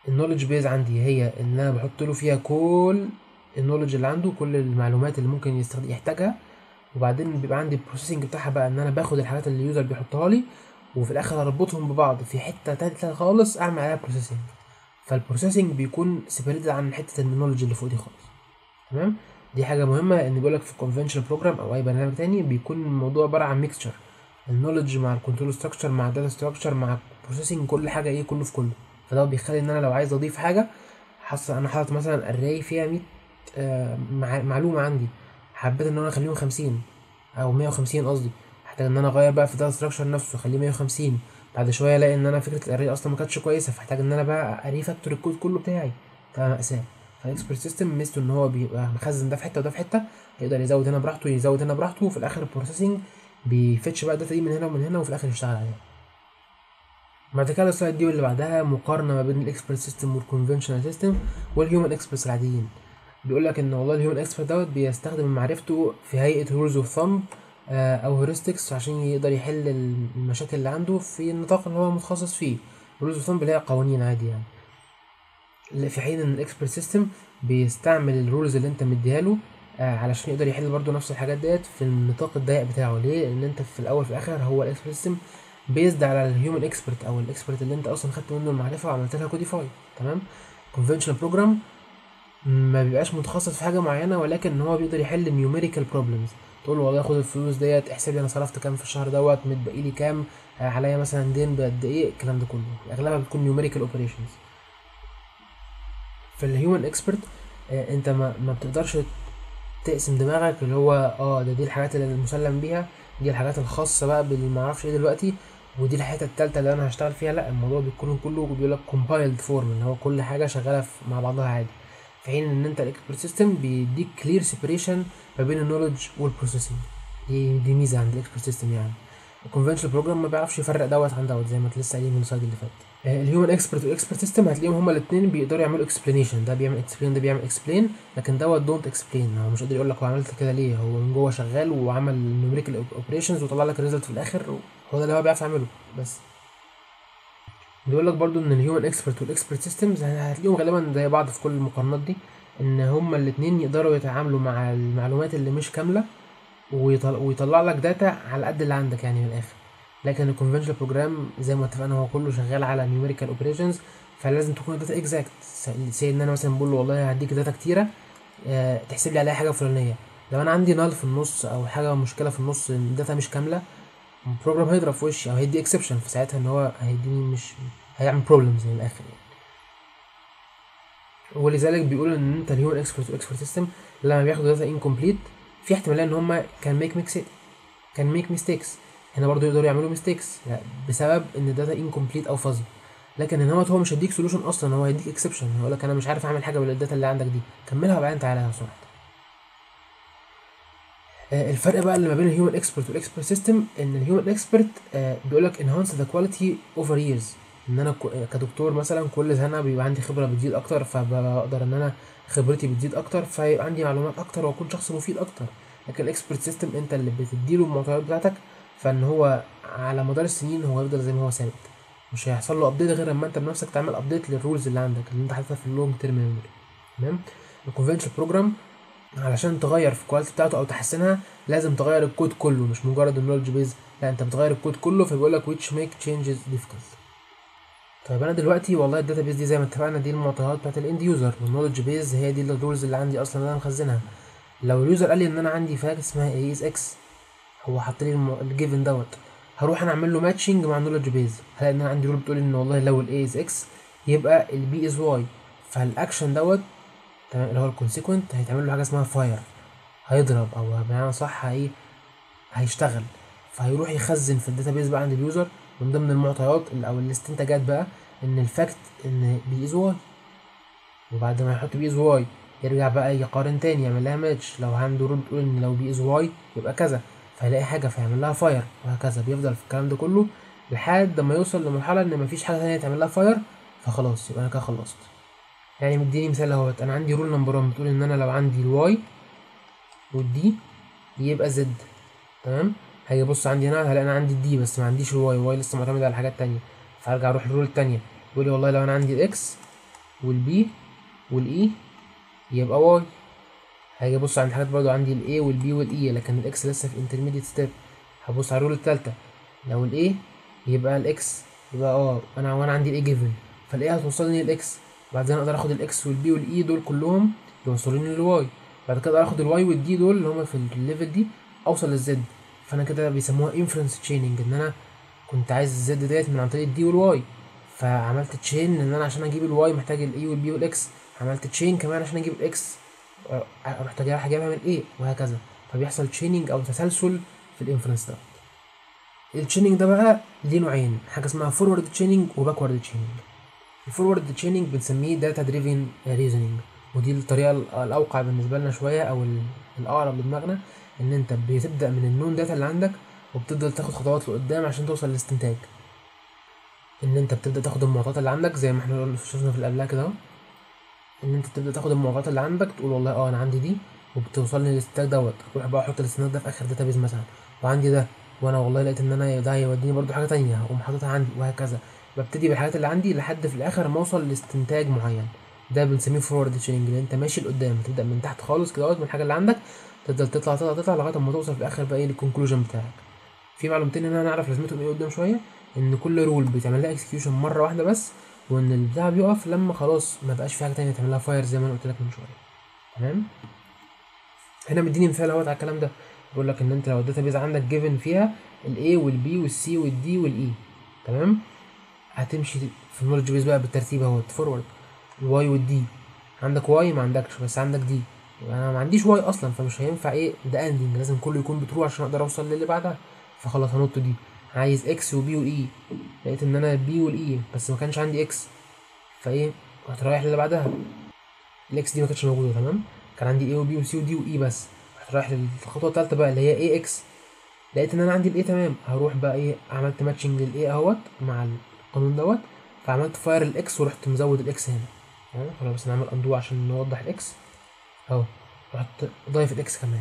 النولج بيز عندي هي ان انا بحط له فيها كل النولج اللي عنده كل المعلومات اللي ممكن يستخدم يحتاجها وبعدين بيبقى عندي البروسيسنج بتاعها بقى ان انا باخد الحاجات اللي اليوزر بيحطها لي وفي الاخر اربطهم ببعض في حته تالته خالص اعمل عليها بروسيسنج فالبروسيسنج بيكون سيبريتد عن حته النولج اللي فوق دي خالص تمام دي حاجه مهمه ان بيقول لك في الكونفنشنال بروجرام او اي برنامج تاني بيكون الموضوع عباره عن ميكستشر النولج مع الكنترول ستراكشر مع الداتا ستراكشر مع البروسيسنج كل حاجه ايه كله في كله فده بيخلي ان انا لو عايز اضيف حاجه حصل انا حاطط مثلا اري فيها 100 آه مع معلومه عندي حبيت ان انا اخليهم 50 او 150 قصدي هحتاج ان انا اغير بقى في الداتا ستراكشر نفسه اخليه 150 بعد شويه الاقي ان انا فكره الاري اصلا ما كانتش كويسه فاحتاج ان انا بقى اري فاكتور الكود كله بتاعي تبقى مأساة فالاكسبرت سيستم ميزته ان هو بيبقى مخزن ده في حته وده في حته يقدر يزود هنا براحته يزود هنا براحته وفي الاخر البروسيسنج بيفتش بقى الداتا دي من هنا ومن هنا وفي الاخر يشتغل عليها بعد كده السلايد دي واللي بعدها مقارنه ما بين الاكسبرت سيستم والكونفنشنال سيستم والهيومن اكسبرتس العاديين بيقول لك ان والله الهيومن اكسبرت دوت بيستخدم معرفته في هيئه رولز اوف ثامب او هيورستكس عشان يقدر يحل المشاكل اللي عنده في النطاق اللي هو متخصص فيه رولز اوف ثامب اللي هي قوانين عادي يعني في حين ان الاكسبرت سيستم بيستعمل الرولز اللي انت مديها له آه علشان يقدر يحل برضه نفس الحاجات ديت في النطاق الضيق بتاعه ليه لان انت في الاول في الاخر هو الاكسبرت سيستم بيزد على الهيومن اكسبرت او الاكسبرت اللي انت اصلا خدت منه المعرفه وعملت لها كوديفاي تمام كونفنشنال بروجرام ما بيبقاش متخصص في حاجه معينه ولكن هو بيقدر يحل نيوميريكال بروبلمز تقول له والله خد الفلوس ديت احسب لي انا صرفت كام في الشهر دوت متبقي لي كام آه عليا مثلا دين بقد ايه الكلام ده كله اغلبها بتكون نيوميريكال اوبريشنز في الهيومن اكسبرت آه انت ما, ما بتقدرش تقسم دماغك اللي هو اه ده دي الحاجات اللي المسلم بيها دي الحاجات الخاصه بقى باللي ما اعرفش ايه دلوقتي ودي الحته التالتة اللي انا هشتغل فيها لا الموضوع بيكون كله بيقول لك كومبايلد فورم اللي هو كل حاجه شغاله مع بعضها عادي في حين ان انت الاكسبرت سيستم بيديك كلير سيبريشن ما بين النولج والبروسيسنج دي دي ميزه عند الاكسبرت سيستم يعني الكونفنشنال بروجرام ما بيعرفش يفرق دوت عن دوت زي ما انت لسه قايلين من السلايد اللي فات الهيومن اكسبرت والاكسبرت سيستم هتلاقيهم هما الاثنين بيقدروا يعملوا اكسبلانيشن ده بيعمل اكسبلين ده بيعمل اكسبلين لكن دوت دونت اكسبلين هو مش قادر يقول لك هو عملت كده ليه هو من جوه شغال وعمل نيوميريكال اوبريشنز وطلع لك الريزلت في الاخر هو ده اللي هو بيعرف يعمله بس بيقول لك برضو ان الهيومن اكسبرت والاكسبرت سيستمز هتلاقيهم غالبا زي بعض في كل المقارنات دي ان هما الاثنين يقدروا يتعاملوا مع المعلومات اللي مش كامله ويطلع, ويطلع لك داتا على قد اللي عندك يعني من الاخر لكن الكونفنشنال بروجرام زي ما اتفقنا هو كله شغال على نيوميريكال اوبريشنز فلازم تكون الداتا اكزاكت سي ان انا مثلا بقول له والله هديك داتا كتيره أه تحسب لي عليها حاجه فلانيه لو انا عندي نال في النص او حاجه مشكله في النص ان الداتا مش كامله البروجرام هيضرب في وشي او هيدي اكسبشن في ساعتها ان هو هيديني مش هيعمل بروبلمز من الاخر يعني ولذلك بيقول ان انت الهيومن اكسبرت والاكسبرت سيستم لما بياخدوا داتا انكمبليت في احتماليه ان هم كان ميك ميكس كان ميك ميستيكس هنا برضو يقدروا يعملوا ميستيكس بسبب ان الداتا انكمبليت او فازي لكن هنا هو مش هيديك سولوشن اصلا هو هيديك اكسبشن هيقول لك انا مش عارف اعمل حاجه بالداتا اللي عندك دي كملها وبعدين تعالى لو سمحت آه الفرق بقى اللي ما بين الهيومن اكسبرت والاكسبرت سيستم ان الهيومن اكسبرت آه بيقول لك انهانس ذا كواليتي اوفر ييرز ان انا كدكتور مثلا كل سنه بيبقى عندي خبره بتزيد اكتر فبقدر ان انا خبرتي بتزيد اكتر فيبقى عندي معلومات اكتر واكون شخص مفيد اكتر لكن الاكسبرت سيستم انت اللي بتديله المعطيات بتاعتك فان هو على مدار السنين هو يفضل زي ما هو ثابت مش هيحصل له ابديت غير لما انت بنفسك تعمل ابديت للرولز اللي عندك اللي انت حاططها في اللونج تيرم ميموري تمام الكونفنشن بروجرام علشان تغير في الكواليتي بتاعته او تحسنها لازم تغير الكود كله مش مجرد النولج بيز لا انت بتغير الكود كله فبيقول لك which make changes difficult طيب انا دلوقتي والله الداتا بيز دي زي ما اتفقنا دي المعطيات بتاعت الاند يوزر والنولج بيز هي دي الرولز اللي عندي اصلا اللي انا مخزنها لو اليوزر قال لي ان انا عندي فاج اسمها اي اس اكس هو حط لي الجيفن دوت هروح انا اعمل له ماتشنج مع النولج بيز هلاقي ان انا عندي رول بتقول ان والله لو الاي از اكس يبقى البي از واي فالاكشن دوت تمام اللي هو الكونسيكونت هيتعمل له حاجه اسمها فاير هيضرب او بمعنى صح ايه هيشتغل فهيروح يخزن في الداتابيز بقى عند اليوزر من ضمن المعطيات او الاستنتاجات بقى ان الفاكت ان بي از واي وبعد ما يحط بي از واي يرجع بقى يقارن تاني يعمل لها ماتش لو عنده رول بتقول ان لو بي از واي يبقى كذا فيلاقي حاجه فيعمل لها فاير وهكذا بيفضل في الكلام ده كله لحد ما يوصل لمرحله ان مفيش حاجه تانية تعمل لها فاير فخلاص يبقى انا كده خلصت يعني مديني مثال اهوت انا عندي رول نمبر 1 بتقول ان انا لو عندي الواي والدي يبقى زد تمام هاجي ابص عندي هنا هلاقي انا عندي الدي بس ما عنديش الواي الواي لسه معتمد على حاجات تانية فارجع اروح الرول التانية يقول لي والله لو انا عندي الاكس والبي والاي يبقى واي هاجي ابص عند حاجات برضو عندي الاي والبي والاي لكن الاكس لسه في انترميديت ستيب هبص على الرول التالتة لو الاي يبقى الاكس يبقى اه انا وانا عندي الاي جيفن فالاي هتوصلني للاكس بعدين اقدر اخد الاكس والبي والاي دول كلهم يوصلوني للواي بعد كده اخد الواي والدي دول اللي هما في الليفل دي اوصل للزد فانا كده بيسموها انفرنس تشيننج ان انا كنت عايز الزد ديت من عن طريق الدي والواي فعملت تشين ان انا عشان اجيب الواي محتاج الاي والبي والاكس عملت تشين كمان عشان اجيب الاكس رحت رايح جايبها من الاي وهكذا فبيحصل تشيننج او تسلسل في الانفرنس ده التشيننج ده بقى ليه نوعين حاجه اسمها فورورد تشيننج وباكورد تشيننج الفورورد تشيننج بنسميه داتا دريفن ريزونينج ودي الطريقه الاوقع بالنسبه لنا شويه او الاقرب لدماغنا ان انت بتبدا من النون داتا اللي عندك وبتفضل تاخد خطوات لقدام عشان توصل للاستنتاج ان انت بتبدا تاخد المعطيات اللي عندك زي ما احنا شفنا في اللي قبلها كده اهو ان انت تبدا تاخد المعطيات اللي عندك تقول والله اه انا عندي دي وبتوصلني للاستنتاج دوت روح بقى احط الاستنتاج ده في اخر داتابيز مثلا وعندي ده وانا والله لقيت ان انا ده هيوديني برضو حاجه تانية اقوم حاططها عندي وهكذا ببتدي بالحاجات اللي عندي لحد في الاخر ما اوصل لاستنتاج معين ده بنسميه فورورد تشيننج اللي انت ماشي لقدام تبدا من تحت خالص كده من الحاجه اللي عندك تفضل تطلع تطلع تطلع لغايه ما توصل في الاخر بقى ايه للكونكلوجن بتاعك في معلومتين ان انا نعرف لازمتهم ايه قدام شويه ان كل رول بيتعمل لها اكسكيوشن مره واحده بس وان البتاع بيقف لما خلاص ما بقاش في حاجه تانية تعمل لها فاير زي ما انا قلت لك من شويه تمام هنا مديني مثال اهوت على الكلام ده بيقول لك ان انت لو الداتا بيز عندك جيفن فيها الاي والبي والسي والدي والاي تمام هتمشي في النولج بيز بقى بالترتيب اهوت فورورد الواي والدي عندك واي ما عندكش بس عندك دي انا ما عنديش واي اصلا فمش هينفع ايه ده اندنج لازم كله يكون بترو عشان اقدر اوصل للي بعدها فخلاص هنط دي عايز اكس وبي واي لقيت ان انا بي والاي بس ما كانش عندي اكس فايه رحت رايح للي بعدها الاكس دي ما كانتش موجوده تمام كان عندي اي وبي وسي ودي واي بس رحت رايح للخطوه الثالثه بقى اللي هي اي اكس لقيت ان انا عندي الاي تمام هروح بقى ايه عملت ماتشنج للاي اهوت مع القانون دوت فعملت فاير الاكس ورحت مزود الاكس هنا تمام خلاص بس نعمل اندو عشان نوضح الاكس اهو رحت ضايف الاكس كمان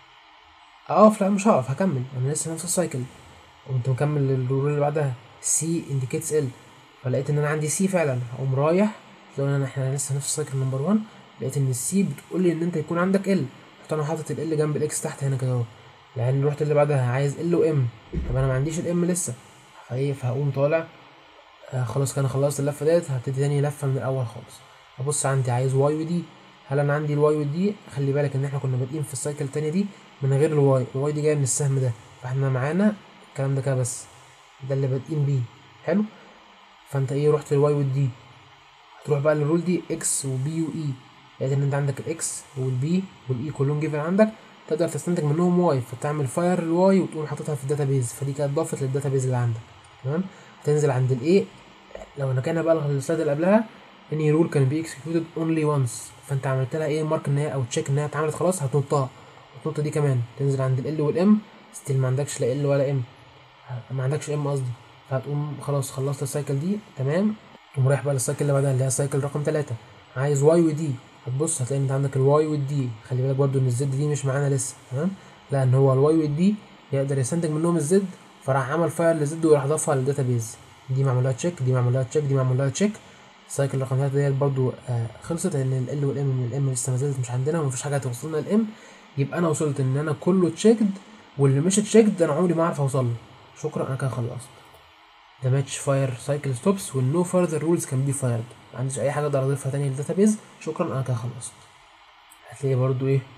اقف لا مش هقف هكمل انا لسه نفس السايكل قمت مكمل للرول اللي بعدها سي انديكيتس ال فلقيت ان انا عندي سي فعلا هقوم رايح لو انا احنا لسه نفس السايكل نمبر 1 لقيت ان السي بتقول لي ان انت يكون عندك ال رحت انا حاطط ال جنب الاكس تحت هنا كده اهو لان رحت اللي بعدها عايز ال وام طب انا ما عنديش الام لسه فايه فهقوم طالع آه خلاص كده خلصت اللفه ديت هبتدي تاني لفه من الاول خالص ابص عندي عايز واي ودي هل انا عندي الواي والدي خلي بالك ان احنا كنا بادئين في السايكل التانية دي من غير الواي الواي دي جايه من السهم ده فاحنا معانا الكلام ده كده بس ده اللي بادئين بيه حلو فانت ايه رحت للواي والدي هتروح بقى للرول دي اكس وبي واي لقيت ان انت عندك الاكس والبي والاي كلهم جيفن عندك تقدر تستنتج منهم واي فتعمل فاير الواي وتقوم حاططها في الداتابيز فدي كانت ضافت للداتابيز اللي عندك تمام تنزل عند الايه لو رجعنا بقى السلايد اللي قبلها اني رول كان بي اكسكيوتد اونلي وانس فانت عملت لها ايه مارك ان هي او تشيك ان هي اتعملت خلاص هتنطها النقطه دي كمان تنزل عند ال والام ستيل ما عندكش لا ال ولا ام ما عندكش ام قصدي فهتقوم خلاص خلصت السايكل دي تمام تقوم رايح بقى للسايكل اللي بعدها اللي هي السايكل رقم ثلاثة عايز واي ودي هتبص هتلاقي ان انت عندك الواي والدي خلي بالك برضو ان الزد دي مش معانا لسه تمام لا ان هو الواي والدي يقدر يستنتج منهم الزد فراح عمل فاير للزد وراح ضافها للداتابيز دي معمول لها تشيك دي معمول لها تشيك دي معمول لها تشيك السايكل رقم ثلاثة ديت برضو آه خلصت لان ال والام من الام لسه ما زالت مش عندنا ومفيش حاجه هتوصلنا الام يبقى انا وصلت ان انا كله تشيكد واللي مش تشيكد انا عمري ما اعرف اوصل له شكرا انا كده خلصت ده ماتش فاير سايكل ستوبس والنو فurther رولز كان بي فايرد ما عنديش اي حاجه اقدر اضيفها تاني للداتابيز شكرا انا كده خلصت هتلاقي برضو ايه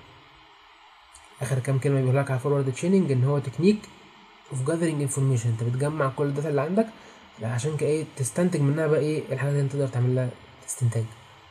اخر كام كلمه بيقول لك على فورورد تشيننج ان هو تكنيك اوف جاذرينج انفورميشن انت بتجمع كل الداتا اللي عندك عشان كده ايه تستنتج منها بقى ايه الحاجات اللي انت تقدر تعمل لها استنتاج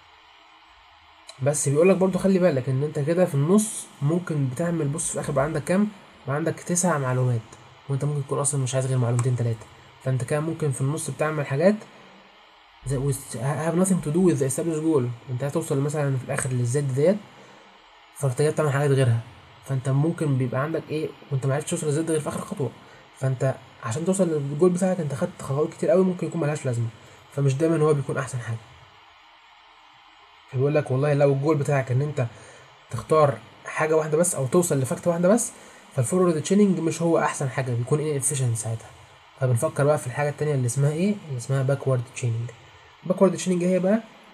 بس بيقول لك برضو خلي بالك ان انت كده في النص ممكن بتعمل بص في الاخر بقى عندك كام بقى عندك تسع معلومات وانت ممكن تكون اصلا مش عايز غير معلومتين ثلاثه فانت كده ممكن في النص بتعمل حاجات have nothing to do with the established goal انت هتوصل مثلا في الاخر للزد ديت فانت جاي تعمل حاجات غيرها فانت ممكن بيبقى عندك ايه وانت ما عرفتش توصل للزد غير في اخر خطوه فانت عشان توصل للجول بتاعك انت خدت خطوات كتير قوي ممكن يكون ملهاش لازمه فمش دايما هو بيكون احسن حاجه فبيقول لك والله لو الجول بتاعك ان انت تختار حاجه واحده بس او توصل لفاكت واحده بس فالفورورد تشيننج مش هو احسن حاجه بيكون ان افيشنت ساعتها فبنفكر بقى في الحاجه التانية اللي اسمها ايه اللي اسمها باكورد تشيننج باكورد تشيننج هي بقى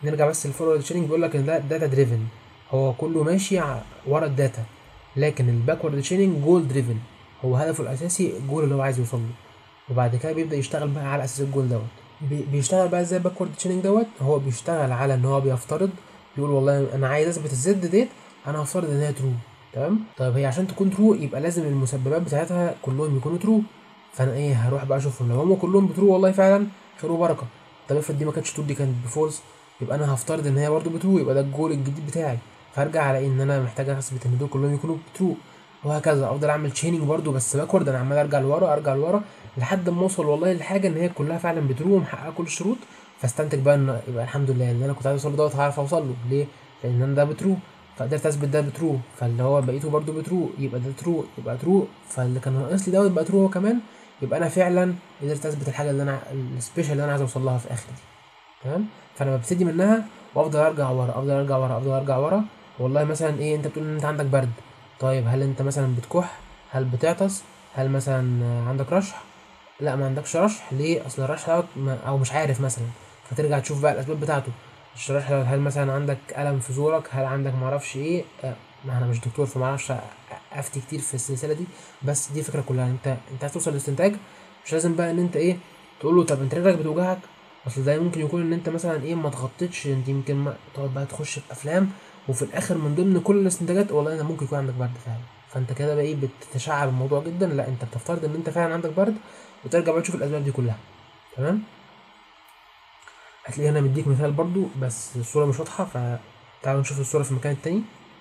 نرجع بس للفورورد تشيننج بيقول لك ان ده داتا دريفن هو كله ماشي ع- ورا الداتا لكن الباكورد تشيننج جول دريفن هو هدفه الاساسي الجول اللي هو عايز يوصل له وبعد كده بيبدا يشتغل بقى على اساس الجول دوت بي- بيشتغل بقى ازاي باكورد تشيننج دوت هو بيشتغل على ان هو بيفترض بيقول والله انا عايز اثبت الزد ديت انا هفترض ان هي ترو تمام طيب هي عشان تكون ترو يبقى لازم المسببات بتاعتها كلهم يكونوا ترو فانا ايه هروح بقى اشوفهم لو هم كلهم بترو والله فعلا خير وبركه طب افرض دي ما كانتش ترو دي كانت بفولس يبقى انا هفترض ان هي برضو بترو يبقى ده الجول الجديد بتاعي فارجع على ان انا محتاج اثبت ان دول كلهم يكونوا بترو وهكذا افضل اعمل تشيننج برضو بس باكورد انا عمال ارجع لورا ارجع لورا لحد ما اوصل والله لحاجه ان هي كلها فعلا بترو ومحققه كل الشروط فاستنتج بقى ان يبقى الحمد لله اللي انا كنت عايز اوصل له دوت هعرف اوصل له ليه؟ لان انا ده بترو فقدرت اثبت ده بترو فاللي هو بقيته برضو بترو يبقى ده ترو يبقى ترو فاللي كان ناقص لي دوت بقى ترو هو كمان يبقى انا فعلا قدرت اثبت الحاجه اللي انا السبيشال اللي انا عايز اوصل لها في الاخر دي تمام فانا ببتدي منها وافضل ارجع ورا افضل ارجع ورا افضل ارجع ورا والله مثلا ايه انت بتقول ان انت عندك برد طيب هل انت مثلا بتكح هل بتعطس هل مثلا عندك رشح لا ما عندكش رشح ليه اصل الرشح دوت ما- او مش عارف مثلا فترجع تشوف بقى الاسباب بتاعته الرشح دوت هل مثلا عندك الم في زورك هل عندك معرفش ايه آه، ما انا مش دكتور فما اعرفش افتي كتير في السلسله دي بس دي الفكره كلها انت انت عايز توصل لاستنتاج مش لازم بقى ان انت ايه تقول له طب انت رجلك بتوجعك اصل ده ممكن يكون ان انت مثلا ايه ما تغطيتش انت يمكن ما تقعد بقى تخش في افلام وفي الاخر من ضمن كل الاستنتاجات والله انا ممكن يكون عندك برد فعلا فانت كده بقى ايه بتتشعب الموضوع جدا لا انت بتفترض ان انت فعلا عندك برد وترجع بقى تشوف الاسباب دي كلها تمام هتلاقي هنا مديك مثال برضو بس الصوره مش واضحه فتعالوا نشوف الصوره في المكان التاني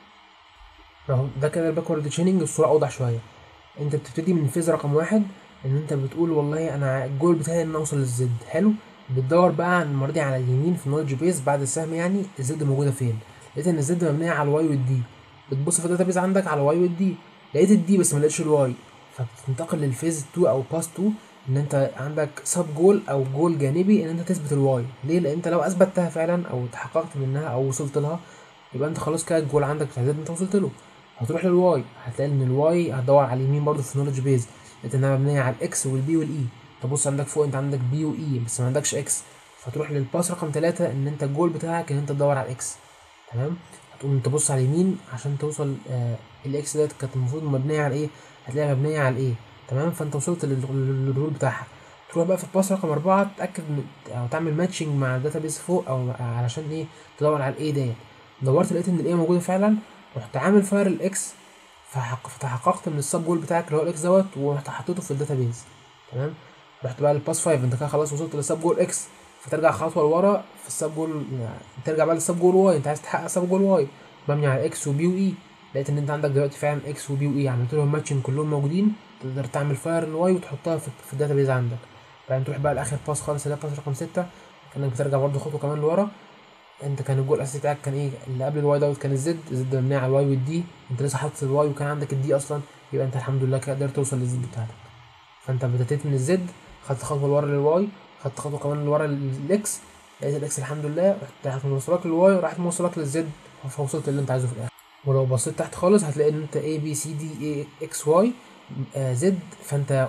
اهو ده كده الباكورد تشيننج الصوره اوضح شويه انت بتبتدي من فيز رقم واحد ان انت بتقول والله انا الجول بتاعي ان اوصل للزد حلو بتدور بقى عن المره دي على اليمين في النولج بيز بعد السهم يعني الزد موجوده فين لقيت ان الزد مبنيه على الواي والدي بتبص في الداتا بيز عندك على الواي والدي لقيت الدي بس ما لقيتش الواي فبتنتقل للفيز 2 او باس 2 ان انت عندك سب جول او جول جانبي ان انت تثبت الواي ليه لان انت لو اثبتها فعلا او تحققت منها او وصلت لها يبقى انت خلاص كده الجول عندك بتاع الزد انت وصلت له هتروح للواي هتلاقي ان الواي هتدور على اليمين برضو في النولج بيز لقيت انها مبنيه على الاكس والبي والاي تبص عندك فوق انت عندك بي واي بس ما عندكش اكس فتروح للباس رقم ثلاثة ان انت الجول بتاعك ان انت تدور على الاكس تمام هتقوم تبص على اليمين عشان توصل آه الاكس ديت كانت المفروض مبنيه على ايه هتلاقيها مبنيه على ايه تمام فانت وصلت لل- لل- للرول بتاعها تروح بقى في الباس رقم أربعة تتأكد من- أو تعمل ماتشنج مع الداتا بيز فوق أو علشان إيه تدور على الإيه ديت دورت لقيت إن الإيه موجودة فعلا رحت عامل فاير الإكس فحق- فتحققت من السب جول بتاعك اللي هو الإكس دوت ورحت حطيته في الداتا بيز تمام رحت بقى للباس 5 أنت كده خلاص وصلت للسب جول إكس فترجع خطوة لورا في السب جول يعني ترجع بقى للسب جول واي أنت عايز تحقق سب جول واي مبني على إكس وبي وإي لقيت إن أنت عندك دلوقتي فعلا إكس وبي وإي عملت لهم ماتشنج كلهم موجودين تقدر تعمل فاير الواي وتحطها في, في الداتا بيز عندك بعدين تروح بقى لاخر باس خالص اللي هي باس رقم ستة كانك بترجع برضه خطوه كمان لورا انت كان الجول الاساسي بتاعك كان ايه اللي قبل الواي دوت كان الزد الزد مبنيه على الواي والدي انت لسه حاطط الواي وكان عندك الدي اصلا يبقى انت الحمد لله كده قدرت توصل للزد بتاعتك فانت بدأت من الزد خدت خطوه لورا للواي خدت خطوه كمان لورا للاكس لقيت الاكس الحمد لله رحت موصلك للواي وراحت موصلك للزد فوصلت اللي انت عايزه في الاخر ولو بصيت تحت خالص هتلاقي ان انت A B C D A X Y آه، Z فانت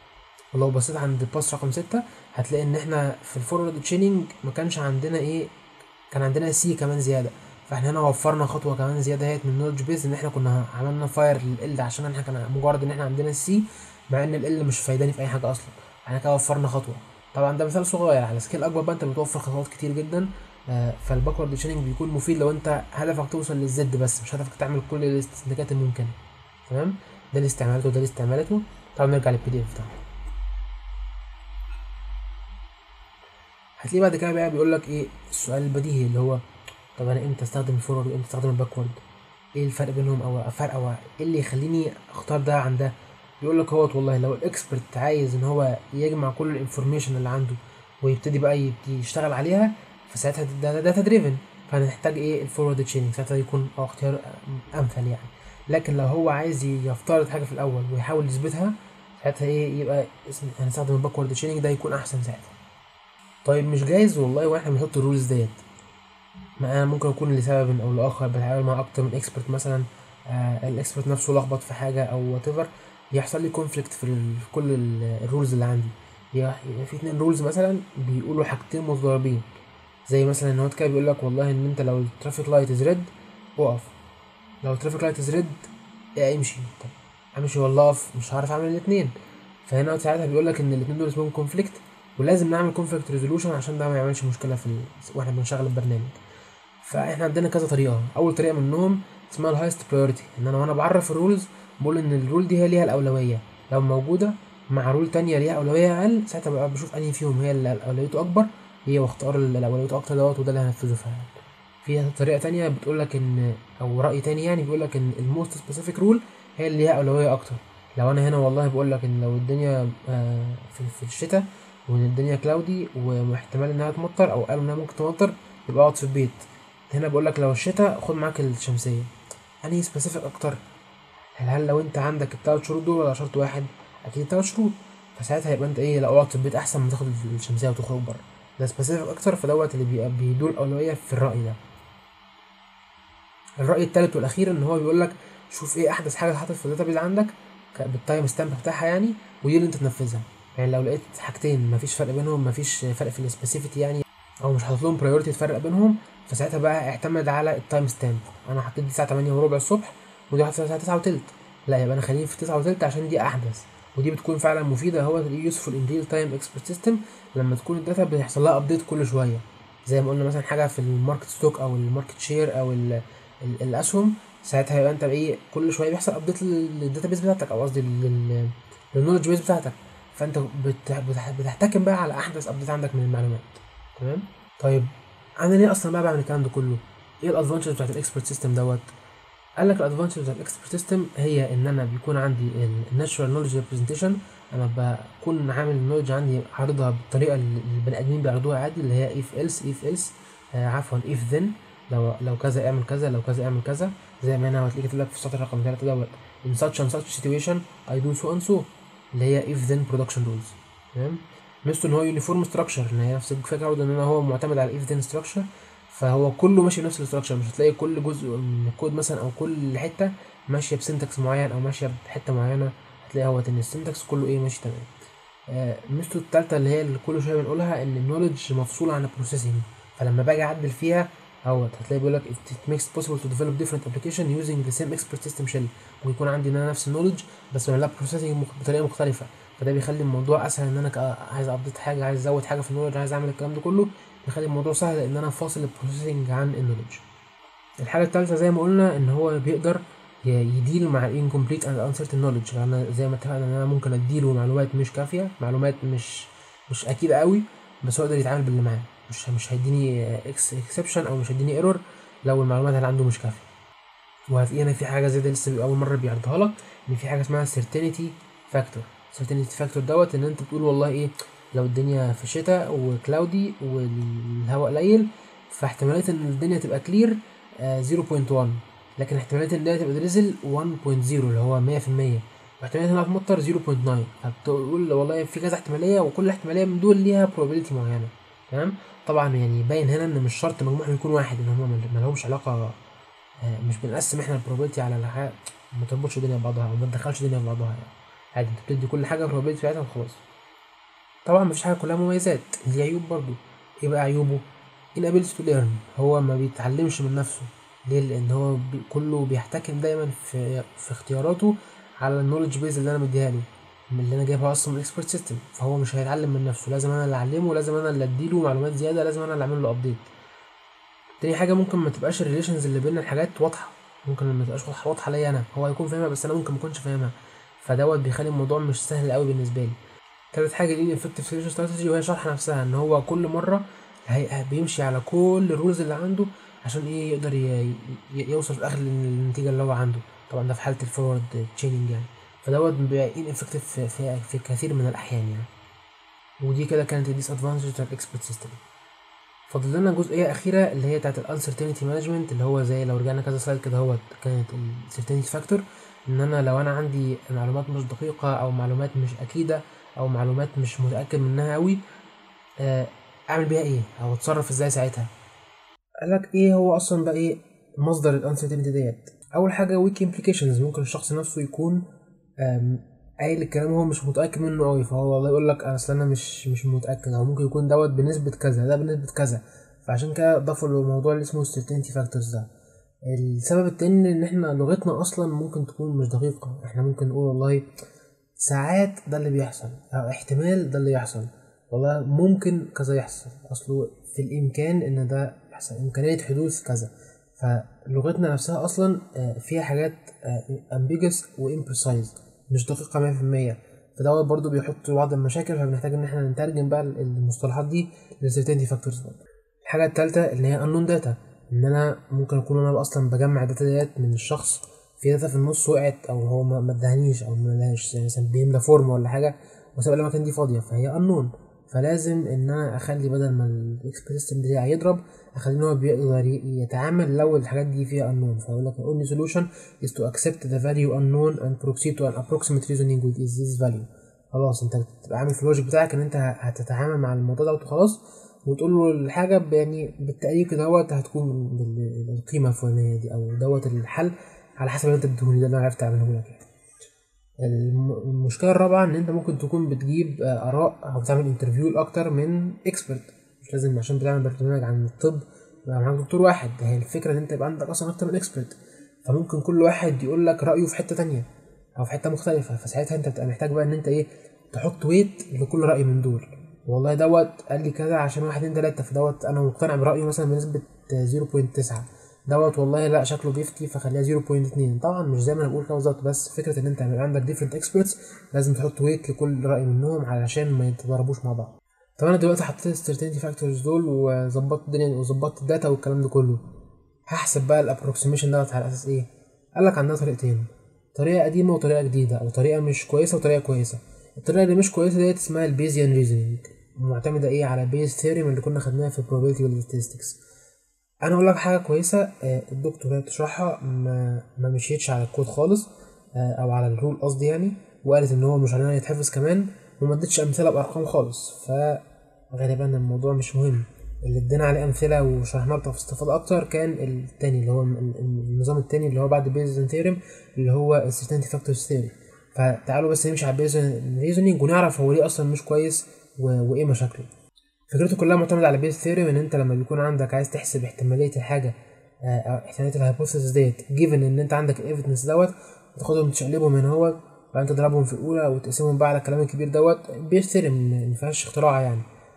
ولو بصيت عند باس رقم ستة هتلاقي ان احنا في الفورورد تشيننج ما كانش عندنا ايه كان عندنا سي كمان زياده فاحنا هنا وفرنا خطوه كمان زياده اهيت من نولج بيز ان احنا كنا عملنا فاير لل عشان احنا كان مجرد ان احنا عندنا السي مع ان ال مش فايداني في اي حاجه اصلا احنا كده وفرنا خطوه طبعا ده مثال صغير على سكيل اكبر بقى انت بتوفر خطوات كتير جدا آه، فالباكورد تشيننج بيكون مفيد لو انت هدفك توصل للزد بس مش هدفك تعمل كل الاستنتاجات الممكنه تمام ده الاستعمالات وده الاستعمالات تعالوا نرجع للبي دي اف بتاعنا هتلاقيه بعد كده بقى بيقول لك ايه السؤال البديهي اللي هو طب انا امتى استخدم الفورورد وامتى استخدم الباكورد ايه الفرق بينهم او الفرق او ايه اللي يخليني اختار ده عن ده بيقول لك اهوت والله لو الاكسبرت عايز ان هو يجمع كل الانفورميشن اللي عنده ويبتدي بقى يبتدي يشتغل عليها فساعتها ده داتا دريفن فهنحتاج ايه الفورورد تشيننج ساعتها يكون اه اختيار امثل يعني لكن لو هو عايز يفترض حاجه في الاول ويحاول يثبتها ساعتها ايه يبقى اسم هنستخدم الباكورد تشيننج ده يكون احسن ساعتها طيب مش جايز والله واحنا بنحط الرولز ديت ما انا ممكن اكون لسبب او لاخر بتعامل مع اكتر من اكسبرت مثلا آه الاكسبرت نفسه لخبط في حاجه او وات ايفر يحصل لي كونفليكت في, ال- في كل ال- الرولز اللي عندي يبقى يبقى في اتنين رولز مثلا بيقولوا حاجتين متضاربين زي مثلا ان هو كده بيقول لك والله ان انت لو الترافيك لايت از ريد اقف لو الترافيك لايت از ريد امشي طب امشي ولا اقف مش هعرف اعمل الاثنين فهنا ساعتها بيقول لك ان الاثنين دول اسمهم كونفليكت ولازم نعمل كونفليكت ريزولوشن عشان ده ما يعملش مشكله في ال... واحنا بنشغل البرنامج فاحنا عندنا كذا طريقه اول طريقه منهم اسمها الهايست برايورتي ان انا وانا بعرف الرولز بقول ان الرول دي هي ليها الاولويه لو موجوده مع رول تانية ليها اولويه اقل ساعتها بقى بشوف انهي فيهم هي اللي اولويته اكبر هي واختار اللي اولويته اكتر دوت وده اللي هنفذه فعلا في طريقه تانية بتقول لك ان او راي تاني يعني بيقول لك ان الموست سبيسيفيك رول هي اللي ليها اولويه اكتر لو انا هنا والله بقول لك ان لو الدنيا آه في, في الشتاء وان الدنيا كلاودي واحتمال انها تمطر او قالوا انها ممكن تمطر يبقى اقعد في البيت هنا بقول لك لو الشتاء خد معاك الشمسيه انهي سبيسيفيك اكتر هل هل لو انت عندك التلات شروط دول ولا شرط واحد اكيد التلات شروط فساعتها يبقى انت ايه لا اقعد في البيت احسن ما تاخد الشمسيه وتخرج بره ده سبيسيفيك اكتر فدوت اللي بيبقى بيدور الاولويه في الراي ده الراي التالت والاخير ان هو بيقول لك شوف ايه احدث حاجه اتحطت في الداتابيز عندك بالتايم ستامب بتاعها يعني ودي اللي انت تنفذها يعني لو لقيت حاجتين مفيش فرق بينهم مفيش فرق في السبيسيفيتي يعني او مش حاطط لهم برايورتي تفرق بينهم فساعتها بقى اعتمد على التايم ستامب انا حطيت دي الساعه 8 وربع الصبح ودي حطيتها الساعه 9 وتلت لا يبقى انا خليني في 9 وتلت عشان دي احدث ودي بتكون فعلا مفيده هو يوسفول ان ريل تايم اكسبرت سيستم لما تكون الداتا بيحصل لها ابديت كل شويه زي ما قلنا مثلا حاجه في الماركت ستوك او الماركت شير او ال ال الاسهم ساعتها يبقى انت ايه كل شويه بيحصل ابديت للداتا بيس بتاعتك او قصدي للنولج بيس بتاعتك فانت بتحتكم بقى على احدث ابديت عندك من المعلومات تمام طيب انا ليه اصلا بقى بعمل الكلام ده كله ايه الادفانتج بتاعت الاكسبرت سيستم دوت قال لك الادفانتج بتاعت الاكسبرت سيستم هي ان انا بيكون عندي الناتشورال نولج ريبريزنتيشن انا بكون عامل النولج عندي عارضها بالطريقه اللي البني ادمين بياخدوها عادي اللي هي اف ايلس اف ايلس عفوا اف ذن لو لو كذا اعمل كذا لو كذا اعمل كذا زي ما هنا هتلاقي كاتب لك في السطر رقم 3 دوت in such and such situation I do so and so اللي هي if then production rules تمام ميزته ان هو يونيفورم ستراكشر ان هي نفس الفكره برضه ان انا هو معتمد على الاف ذن ستراكشر فهو كله ماشي بنفس الاستراكشر مش هتلاقي كل جزء من الكود مثلا او كل حته ماشيه بسنتكس معين او ماشيه بحته معينه هتلاقي هو ان السنتكس كله ايه ماشي تمام آه ميزته التالتة اللي هي اللي كل شويه بنقولها ان النولج مفصوله عن البروسيسنج فلما باجي اعدل فيها اهوت هتلاقي بيقول لك it makes it possible to develop different application using the same expert system shell ويكون عندي ان انا نفس النولج بس بعمل لها بروسيسنج بطريقه مختلفه فده بيخلي الموضوع اسهل ان انا عايز ابديت حاجه عايز ازود حاجه في النولج عايز اعمل الكلام ده كله بيخلي الموضوع سهل ان انا فاصل البروسيسنج عن النولج الحاجه الثالثه زي ما قلنا ان هو بيقدر يديل مع الانكمبليت اند انسرتن نولج انا زي ما اتفقنا ان انا ممكن اديله معلومات مش كافيه معلومات مش مش اكيده قوي بس هو يقدر يتعامل باللي معاه مش مش هيديني اكسبشن او مش هيديني ايرور لو المعلومات اللي عنده مش كافيه وهتلاقي هنا في حاجه زي ده لسه اول مره بيعرضها لك ان في حاجه اسمها certainty فاكتور certainty فاكتور دوت ان انت بتقول والله ايه لو الدنيا في شتاء وكلاودي والهواء قليل فاحتماليه ان الدنيا تبقى كلير 0.1 لكن احتماليه ان الدنيا تبقى دريزل 1.0 اللي هو 100% واحتماليه انها تمطر 0.9 فبتقول والله في كذا احتماليه وكل احتماليه من دول ليها probability معينه تمام طبعا يعني باين هنا ان مش شرط مجموعهم يكون واحد ان هم ما لهمش علاقه مش بنقسم احنا البروبابيلتي على الحاجه ما تربطش الدنيا ببعضها او ما تدخلش الدنيا في بعضها يعني عادي انت بتدي كل حاجه البروبابيلتي بتاعتها وخلاص طبعا مفيش حاجه كلها مميزات ليه عيوب برضو ايه بقى عيوبه inability to learn هو ما بيتعلمش من نفسه ليه لان هو بي كله بيحتكم دايما في في اختياراته على النولج بيز اللي انا مديها له من اللي انا جايبها اصلا من الاكسبرت سيستم فهو مش هيتعلم من نفسه لازم انا اللي اعلمه لازم انا اللي اديله معلومات زياده لازم انا اللي اعمل له ابديت تاني حاجه ممكن ما تبقاش الريليشنز اللي بين الحاجات واضحه ممكن ما تبقاش واضحه واضحه ليا انا هو هيكون فاهمها بس انا ممكن ما اكونش فاهمها فدوت بيخلي الموضوع مش سهل قوي بالنسبه لي تالت حاجه دي الافكتيف سوليوشن استراتيجي وهي شرح نفسها ان هو كل مره هي بيمشي على كل الرولز اللي عنده عشان ايه يقدر يوصل في الاخر للنتيجه اللي هو عنده طبعا ده في حاله الفورورد تشيننج يعني فدوت بيبقى ان افكتيف في, في, في كثير من الاحيان يعني ودي كده كانت الديس ادفانتج بتاع الاكسبرت سيستم فاضل لنا جزئيه اخيره اللي هي بتاعت الانسرتينتي مانجمنت اللي هو زي لو رجعنا كذا سلايد كده هو كانت السرتينتي فاكتور ان انا لو انا عندي معلومات مش دقيقه او معلومات مش اكيده او معلومات مش متاكد منها قوي اعمل بيها ايه او اتصرف ازاي ساعتها قالك ايه هو اصلا بقى ايه مصدر الانسرتينتي ديت اول حاجه ويك امبليكيشنز ممكن الشخص نفسه يكون قايل الكلام هو مش متاكد منه قوي فهو والله يقول لك اصل انا مش مش متاكد او ممكن يكون دوت بنسبه كذا ده بنسبه كذا فعشان كده ضافوا الموضوع اللي اسمه certainty factors ده السبب التاني ان احنا لغتنا اصلا ممكن تكون مش دقيقة احنا ممكن نقول والله ساعات ده اللي بيحصل او احتمال ده اللي يحصل والله ممكن كذا يحصل اصله في الامكان ان ده يحصل امكانية حدوث كذا فلغتنا نفسها اصلا فيها حاجات ambiguous و imprecise مش دقيقة مية في المية فدوت برضه بيحط بعض المشاكل فبنحتاج ان احنا نترجم بقى المصطلحات دي للسيرتينتي فاكتورز الحاجة التالتة اللي هي unknown data ان انا ممكن اكون انا اصلا بجمع الداتا ديت من الشخص في داتا في النص وقعت او هو ما ادهنيش او ملهاش يعني مثلا بيملى فورم ولا حاجة وساب الاماكن دي فاضية فهي unknown فلازم ان انا اخلي بدل ما الاكسبرت سيستم بتاعي يضرب اخليه ان هو بيقدر يتعامل لو الحاجات دي فيها unknown فيقول لك only solution is to accept the value unknown and proceed to an approximate reasoning with this value خلاص انت بتبقى عامل في اللوجيك بتاعك ان انت هتتعامل مع الموضوع ده وخلاص وتقول له الحاجة يعني بالتقريب كده دوت هتكون بالقيمة الفلانية دي أو دوت الحل على حسب اللي أنت بتديهولي ده اللي أنا عرفت أعمله لك يعني. المشكلة الرابعة إن أنت ممكن تكون بتجيب آراء أو بتعمل انترفيو لأكتر من إكسبرت مش لازم عشان بتعمل برنامج عن الطب يبقى معاك دكتور واحد هي الفكرة إن أنت يبقى عندك أصلا أكتر من إكسبرت فممكن كل واحد يقول لك رأيه في حتة تانية أو في حتة مختلفة فساعتها أنت بتبقى محتاج بقى إن أنت إيه تحط ويت لكل رأي من دول والله دوت قال لي كذا عشان واحد اتنين تلاتة فدوت أنا مقتنع برأيه مثلا بنسبة زيرو بوينت تسعة دوت والله لا شكله بيفتي فخليها 0.2 طبعا مش زي ما انا بقول كده بالظبط بس فكره ان انت يبقى عندك ديفرنت اكسبرتس لازم تحط ويت لكل راي منهم علشان ما يتضاربوش مع بعض طب انا دلوقتي حطيت السيرتينتي فاكتورز دول وظبطت الدنيا وظبطت الداتا والكلام ده كله هحسب بقى الابروكسيميشن دوت على اساس ايه قال لك عندنا طريقتين طريقه قديمه وطريقه جديده او طريقه مش كويسه وطريقه كويسه الطريقه اللي مش كويسه ديت اسمها البيزيان ريزونينج معتمده ايه على بيز ثيوري اللي كنا خدناها في probability والستاتستكس انا اقول لك حاجه كويسه الدكتور هي بتشرحها ما, ما مشيتش على الكود خالص او على الرول قصدي يعني وقالت ان هو مش علينا يتحفظ كمان وما ادتش امثله بارقام خالص فغالبا الموضوع مش مهم اللي ادينا عليه امثله وشرحناه باستفاضه اكتر كان التاني اللي هو النظام التاني اللي هو بعد بيزن ثيورم اللي هو السيرتينتي فاكتورز ثيوري فتعالوا بس نمشي على بيزن ريزونينج ونعرف هو ليه اصلا مش كويس وايه مشاكله فكرته كلها معتمدة على بيز ثيوري ان انت لما بيكون عندك عايز تحسب احتمالية الحاجة او احتمالية الهايبوثيسيس ديت جيفن ان انت عندك الايفيدنس دوت وتاخدهم تشقلبهم هنا هو وبعدين تضربهم في الاولى وتقسمهم بقى على الكلام الكبير دوت بيز ثيوري ما فيهاش اختراع يعني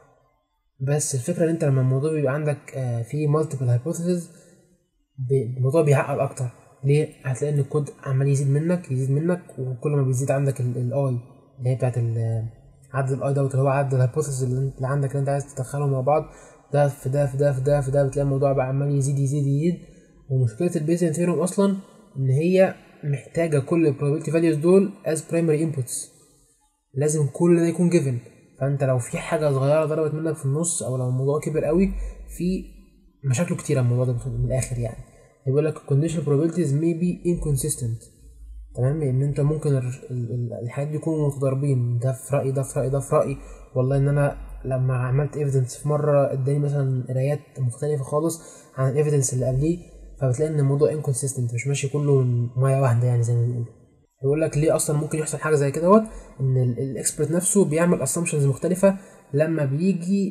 بس الفكرة ان انت لما الموضوع بيبقى عندك فيه مالتيبل هايبوثيسيس الموضوع بيعقد اكتر ليه؟ هتلاقي ان الكود عمال يزيد منك يزيد منك وكل ما بيزيد عندك الاي اللي هي بتاعت عدد الاي دوت اللي هو عدد الهايبوثيسز اللي عندك اللي انت عايز تدخلهم مع بعض ده في ده في ده في ده في ده بتلاقي الموضوع بقى عمال يزيد يزيد يزيد ومشكله البيزن ثيورم اصلا ان هي محتاجه كل البروبابيلتي فاليوز دول از برايمري انبوتس لازم كل ده يكون جيفن فانت لو في حاجه صغيره ضربت منك في النص او لو الموضوع كبر قوي في مشاكله كتيره الموضوع ده من الاخر يعني بيقول لك conditional probabilities may be inconsistent تمام لان انت ممكن الحاجات دي يكونوا متضاربين ده في رايي ده في رايي ده في رايي والله ان انا لما عملت ايفيدنس في مره اداني مثلا قرايات مختلفه خالص عن الايفيدنس اللي قبليه فبتلاقي ان الموضوع انكونسيستنت مش ماشي كله من ميه واحده يعني زي ما بنقول يقول لك ليه اصلا ممكن يحصل حاجه زي كده ان الاكسبرت نفسه بيعمل اسامبشنز مختلفه لما بيجي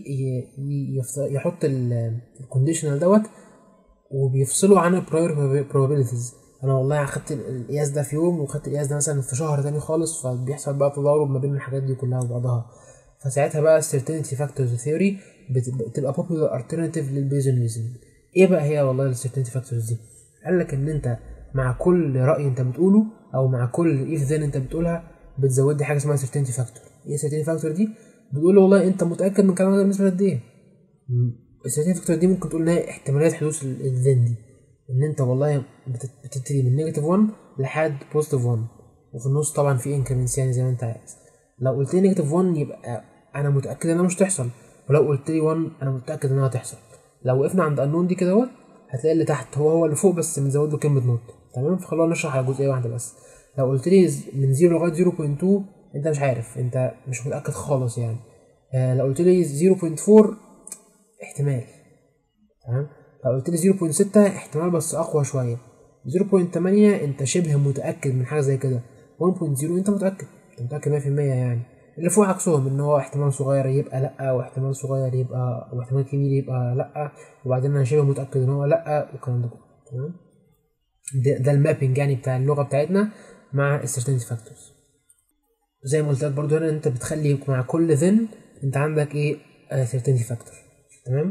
يحط الكونديشنال دوت وبيفصله عن البراير probabilities انا والله اخدت القياس ده في يوم وخدت القياس ده مثلا في شهر تاني خالص فبيحصل بقى تضارب ما بين الحاجات دي كلها وبعضها فساعتها بقى السيرتينتي فاكتورز ثيوري بتبقى popular alternative للبيزن ريزن ايه بقى هي والله السيرتينتي فاكتورز دي قال لك ان انت مع كل راي انت بتقوله او مع كل ايف ذن انت بتقولها بتزود لي حاجه اسمها سيرتينتي فاكتور ايه السيرتينتي فاكتور دي بتقول والله انت متاكد من كلامك ده بالنسبه لقد ايه السيرتينتي فاكتور دي ممكن تقول ان هي احتماليه حدوث الذن دي ان انت والله بتبتدي من نيجاتيف 1 لحد بوزيتيف 1 وفي النص طبعا في انكريمنتس يعني زي ما انت عايز لو قلت لي نيجاتيف 1 يبقى انا متاكد انها مش تحصل ولو قلت لي 1 انا متاكد انها هتحصل لو وقفنا عند النون دي كده اهوت هتلاقي اللي تحت هو هو اللي فوق بس بنزود له كلمه نوت تمام فخلونا نشرح على جزئيه واحده بس لو قلت لي من 0 لغايه 0.2 انت مش عارف انت مش متاكد خالص يعني آه لو قلت لي 0.4 احتمال تمام لو قلت لي 0.6 احتمال بس اقوى شويه 0.8 انت شبه متاكد من حاجه زي كده 1.0 انت متاكد انت متاكد 100% يعني اللي فوق عكسهم ان هو احتمال صغير يبقى لا واحتمال صغير يبقى واحتمال كبير يبقى لا وبعدين انا شبه متاكد ان هو لا والكلام ده كله تمام ده, ده المابنج يعني بتاع اللغه بتاعتنا مع السيرتينتي فاكتورز زي ما قلت لك برضو هنا انت بتخلي مع كل ذن انت عندك ايه سيرتينتي فاكتور تمام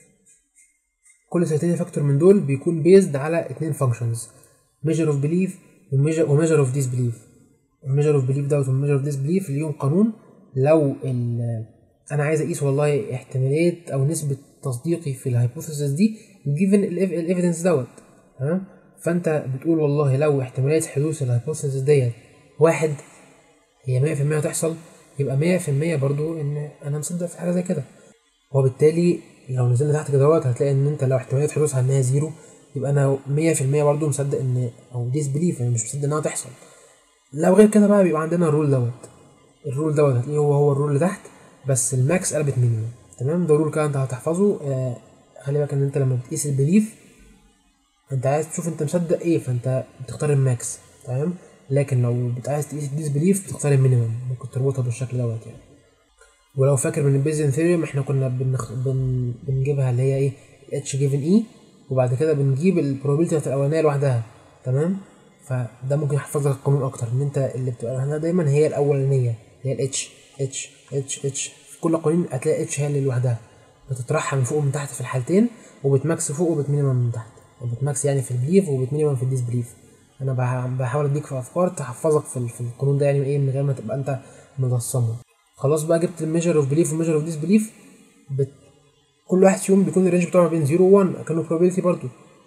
كل سيرتينتي فاكتور من دول بيكون بيزد على اتنين فانكشنز measure of belief وmeasure of disbelief الميجر اوف بليف دوت والميجر اوف ديس بليف ليهم قانون لو انا عايز اقيس والله احتماليه او نسبه تصديقي في الهايبوثيسيس دي جيفن الايفيدنس دوت تمام فانت بتقول والله لو احتماليه حدوث الهايبوثيسيس ديت واحد هي 100% هتحصل يبقى 100% برضو ان انا مصدق في حاجه زي كده وبالتالي لو نزلنا تحت كده دوت هتلاقي ان انت لو احتماليه حدوثها انها زيرو يبقى انا 100% برضو مصدق ان او ديس بليف انا مش مصدق انها تحصل لو غير كده بقى بيبقى عندنا الرول دوت الرول دوت هتلاقيه هو هو الرول اللي تحت بس الماكس قلبت مينيمم تمام ده رول كده انت هتحفظه آه خلي بالك ان انت لما بتقيس البليف انت عايز تشوف انت مصدق ايه فانت بتختار الماكس تمام لكن لو عايز تقيس الديس بليف بتختار المينيمم ممكن تربطها بالشكل دوت يعني ولو فاكر من البيزن ثيوريوم احنا كنا بنخ... بن... بنجيبها اللي هي ايه اتش جيفن اي وبعد كده بنجيب البروبابيلتي بتاعت الاولانيه لوحدها تمام فده ممكن يحفظ لك القانون اكتر ان انت اللي بتبقى هنا دايما هي الاولانيه هي الاتش اتش اتش اتش في كل قوانين هتلاقي اتش هي اللي لوحدها بتطرحها من فوق ومن تحت في الحالتين وبتماكس فوق وبتمينيمم من تحت وبتماكس يعني في البليف وبتمينيمم في الديس بليف انا بحاول اديك في افكار تحفظك في, في القانون ده يعني ايه من غير ما تبقى انت ملصمه خلاص بقى جبت الميجر اوف بليف والميجر اوف ديس بليف بت... كل واحد فيهم بيكون الرينج بتاعه ما بين 0 و 1 كانه probability برضه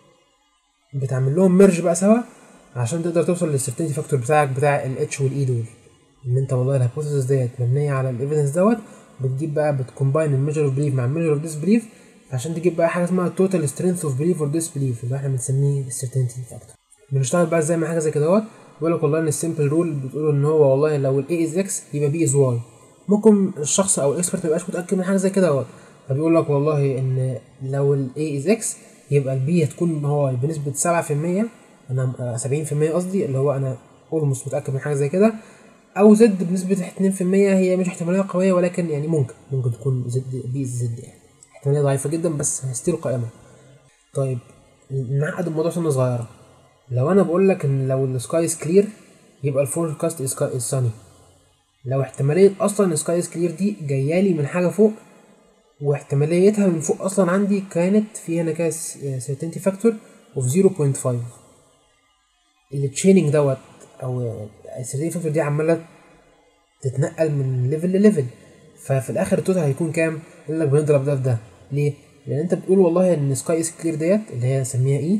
بتعمل لهم ميرج بقى سوا عشان تقدر توصل للسيرتينتي فاكتور بتاعك بتاع الاتش والاي دول ان انت والله الهايبوثيسيس ديت مبنيه على الايفيدنس دوت بتجيب بقى بتكومباين الميجر اوف بليف مع الميجر اوف ديس بليف عشان تجيب بقى حاجه اسمها توتال سترينث اوف بليف اور ديس بليف اللي احنا بنسميه السيرتينتي فاكتور بنشتغل بقى ازاي مع حاجه زي كده دوت بيقول لك والله ان السمبل رول بتقول ان هو والله لو الاي از اكس يبقى بي از واي ممكن الشخص او الاكسبرت ما يبقاش متاكد من حاجه زي كده دوت فبيقول لك والله ان لو الاي از اكس يبقى البي هتكون واي بنسبه 7% انا 70% قصدي اللي هو انا اولموست متاكد من حاجه زي كده او زد بنسبه 2% هي مش احتماليه قويه ولكن يعني ممكن ممكن تكون زد بي زد يعني احتماليه ضعيفه جدا بس ستيل قائمه طيب نعقد الموضوع سنه صغيره لو انا بقول لك ان لو السكاي از كلير يبقى الفوركاست از ساني لو احتماليه اصلا السكاي از كلير دي جايه لي من حاجه فوق واحتماليتها من فوق اصلا عندي كانت في هنا كده سيرتينتي فاكتور اوف 0.5 التشيننج دوت او السيرتينتي فاكتور دي عماله تتنقل من ليفل لليفل ففي الاخر التوتال هيكون كام؟ يقول لك بنضرب ده في ده ليه؟ لان انت بتقول والله ان سكاي از كلير ديت اللي هي نسميها اي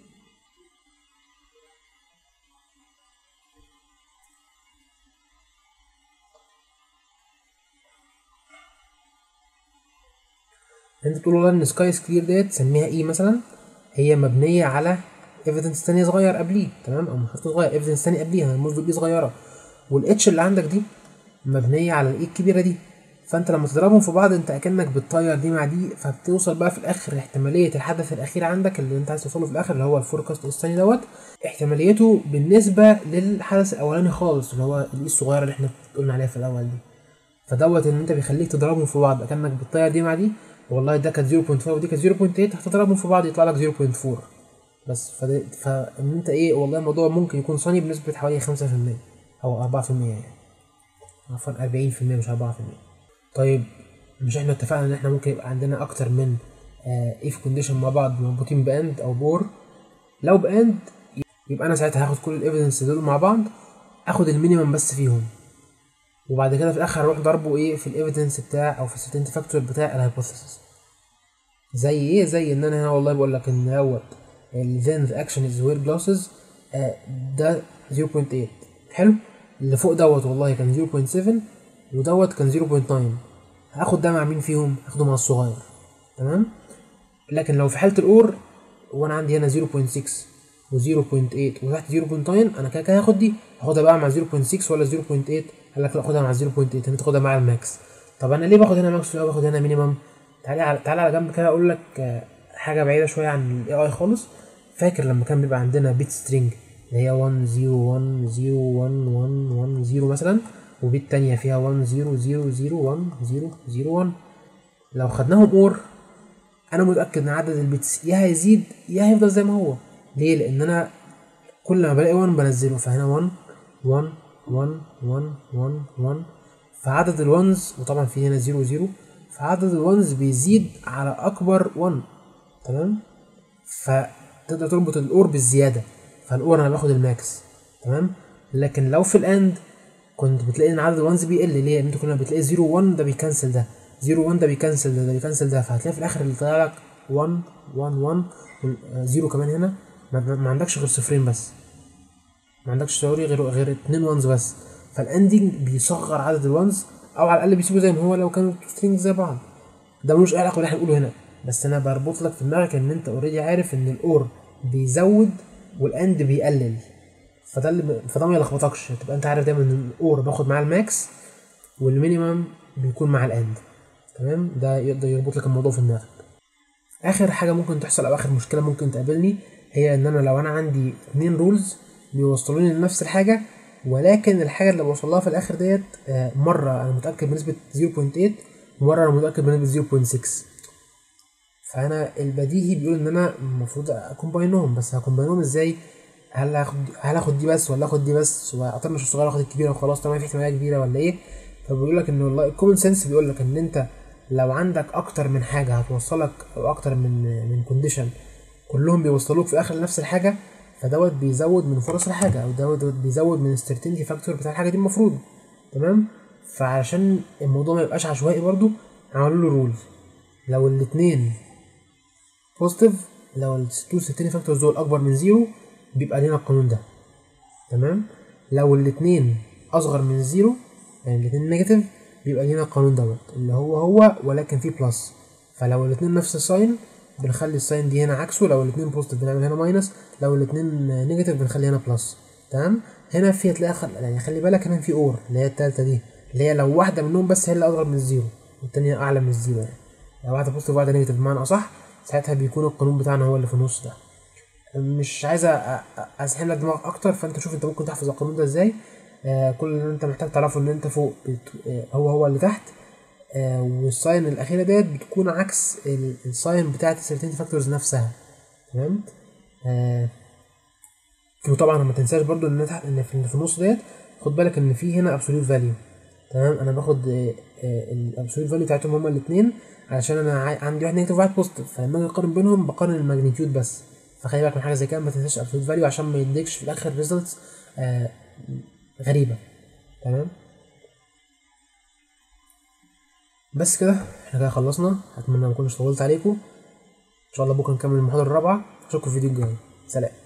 انت بتقول والله ان سكاي كلير ديت تسميها ايه مثلا هي مبنيه على ايفيدنس تاني صغير قبليه تمام او مش صغير ايفيدنس تاني قبليها الموز دي صغيره والاتش اللي عندك دي مبنيه على الاي الكبيره دي فانت لما تضربهم في بعض انت اكنك بتطير دي مع دي فبتوصل بقى في الاخر احتماليه الحدث الاخير عندك اللي انت عايز توصله في الاخر اللي هو الفوركاست الثاني دوت احتماليته بالنسبه للحدث الاولاني خالص اللي هو الاي الصغيره اللي احنا قلنا عليها في الاول دي فدوت ان انت بيخليك تضربهم في بعض اكنك بتطير دي مع دي والله ده كانت 0.5 ودي كانت 0.8 هتضربهم في بعض يطلع لك 0.4 بس فده فان انت ايه والله الموضوع ممكن يكون صني بنسبه حوالي 5% او 4% يعني عفوا 40% مش 4% طيب مش احنا اتفقنا ان احنا ممكن يبقى عندنا اكتر من اف كونديشن مع بعض مربوطين باند او بور لو باند يبقى انا ساعتها هاخد كل الايفيدنس دول مع بعض اخد المينيمم بس فيهم وبعد كده في الاخر اروح ضربه ايه في الايفيدنس بتاع او في السيرتينتي فاكتور بتاع الهايبوثيسيس زي ايه زي ان انا هنا والله بقول لك ان دوت then the action is where glasses آه ده 0.8 حلو اللي فوق دوت والله كان 0.7 ودوت كان 0.9 هاخد ده مع مين فيهم هاخده مع الصغير تمام لكن لو في حاله الاور وانا عندي هنا 0.6 و0.8 وتحت 0.9 انا كده كده هاخد دي هاخدها بقى مع 0.6 ولا 0.8 قال لك لا خدها مع 0.8 انت تاخدها مع الماكس طب انا ليه باخد هنا ماكس ولا باخد هنا مينيمم تعالى على تعالى على جنب كده اقول لك حاجه بعيده شويه عن الاي اي خالص فاكر لما كان بيبقى عندنا بيت سترينج اللي هي 1 0 1 0 1 1 1 0 مثلا وبيت تانية فيها 1 0 0 0 1 0 0 1 لو خدناهم اور انا متاكد ان عدد البيتس يا هيزيد يا هيفضل زي ما هو ليه لان انا كل ما بلاقي 1 بنزله فهنا 1 1 1 1 1 1 فعدد الونز وطبعا في هنا 0 0 فعدد الونز بيزيد على اكبر 1 تمام فتقدر تربط الاور بالزياده فالاور انا باخد الماكس تمام لكن لو في الاند كنت بتلاقي ان عدد الونز بيقل ليه؟ لان انت كنا بتلاقي 0 1 ده بيكنسل ده 0 1 ده بيكنسل ده ده بيكنسل ده فهتلاقي في الاخر اللي طلع لك 1 1 1 0 كمان هنا ما, ما عندكش غير صفرين بس ما عندكش سوري غير غير اتنين وانز بس فالاندنج بيصغر عدد الوانز او على الاقل بيسيبه زي ما هو لو كانوا سترينج زي بعض ده ملوش اي علاقه باللي احنا بنقوله هنا بس انا بربط لك في دماغك ان انت اوريدي عارف ان الاور بيزود والاند بيقلل فده اللي فده ما يلخبطكش تبقى انت عارف دايما ان الاور باخد معاه الماكس والمينيمم بيكون مع الاند تمام ده يقدر يربط لك الموضوع في دماغك اخر حاجه ممكن تحصل او اخر مشكله ممكن تقابلني هي ان انا لو انا عندي اتنين رولز بيوصلوني لنفس الحاجه ولكن الحاجه اللي بوصل لها في الاخر ديت مره انا متاكد بنسبه 0.8 ومره انا متاكد بنسبه 0.6 فانا البديهي بيقول ان انا المفروض اكومباينهم بس هكومباينهم ازاي هل هاخد هل هاخد دي بس ولا اخد دي بس واطنش الصغيره واخد الكبيره وخلاص طالما في احتماليه كبيره ولا ايه فبيقول لك ان والله الكومن سنس بيقول لك ان انت لو عندك اكتر من حاجه هتوصلك او اكتر من من كونديشن كلهم بيوصلوك في الاخر لنفس الحاجه فدوت بيزود من فرص الحاجه او دوت بيزود من السيرتينتي فاكتور بتاع الحاجه دي المفروض تمام فعشان الموضوع ما يبقاش عشوائي برضو عملوا له رول لو الاثنين بوزيتيف لو التو سيرتينتي فاكتورز دول اكبر من زيرو بيبقى لنا القانون ده تمام لو الاثنين اصغر من زيرو يعني الاثنين نيجاتيف بيبقى لنا القانون دوت اللي هو هو ولكن فيه بلس فلو الاثنين نفس الساين بنخلي الساين دي هنا عكسه لو الاثنين بوزيتيف بنعمل هنا ماينس لو الاثنين نيجاتيف بنخلي هنا بلس تمام هنا في هتلاقي خل... يعني خلي بالك هنا في اور اللي هي التالتة دي اللي هي لو واحدة منهم بس هي اللي أصغر من الزيرو والتانية أعلى من الزيرو يعني لو واحدة بوزيتيف وواحدة نيجاتيف بمعنى أصح ساعتها بيكون القانون بتاعنا هو اللي في النص ده مش عايز أسحب لك دماغك أكتر فأنت شوف أنت ممكن تحفظ القانون ده إزاي آه كل اللي أنت محتاج تعرفه إن أنت فوق بت... آه هو هو اللي تحت آه والساين الأخيرة ديت بتكون عكس الساين بتاعت السيرتينتي فاكتورز نفسها تمام آه وطبعا ما تنساش برضو ان ان في, في النص ديت خد بالك ان في هنا ابسوليوت فاليو تمام انا باخد الابسوليوت فاليو بتاعتهم هما الاثنين علشان انا عندي واحد نيجاتيف وواحد بوزيتيف فلما اجي اقارن بينهم بقارن الماجنتيود بس فخلي بالك من حاجه زي كده ما تنساش ابسوليوت فاليو عشان ما يديكش في الاخر ريزلتس آه غريبه تمام بس كده احنا كده خلصنا اتمنى ما اكونش طولت عليكم ان شاء الله بكره نكمل المحاضره الرابعه اشوفكم في الفيديو الجاي سلام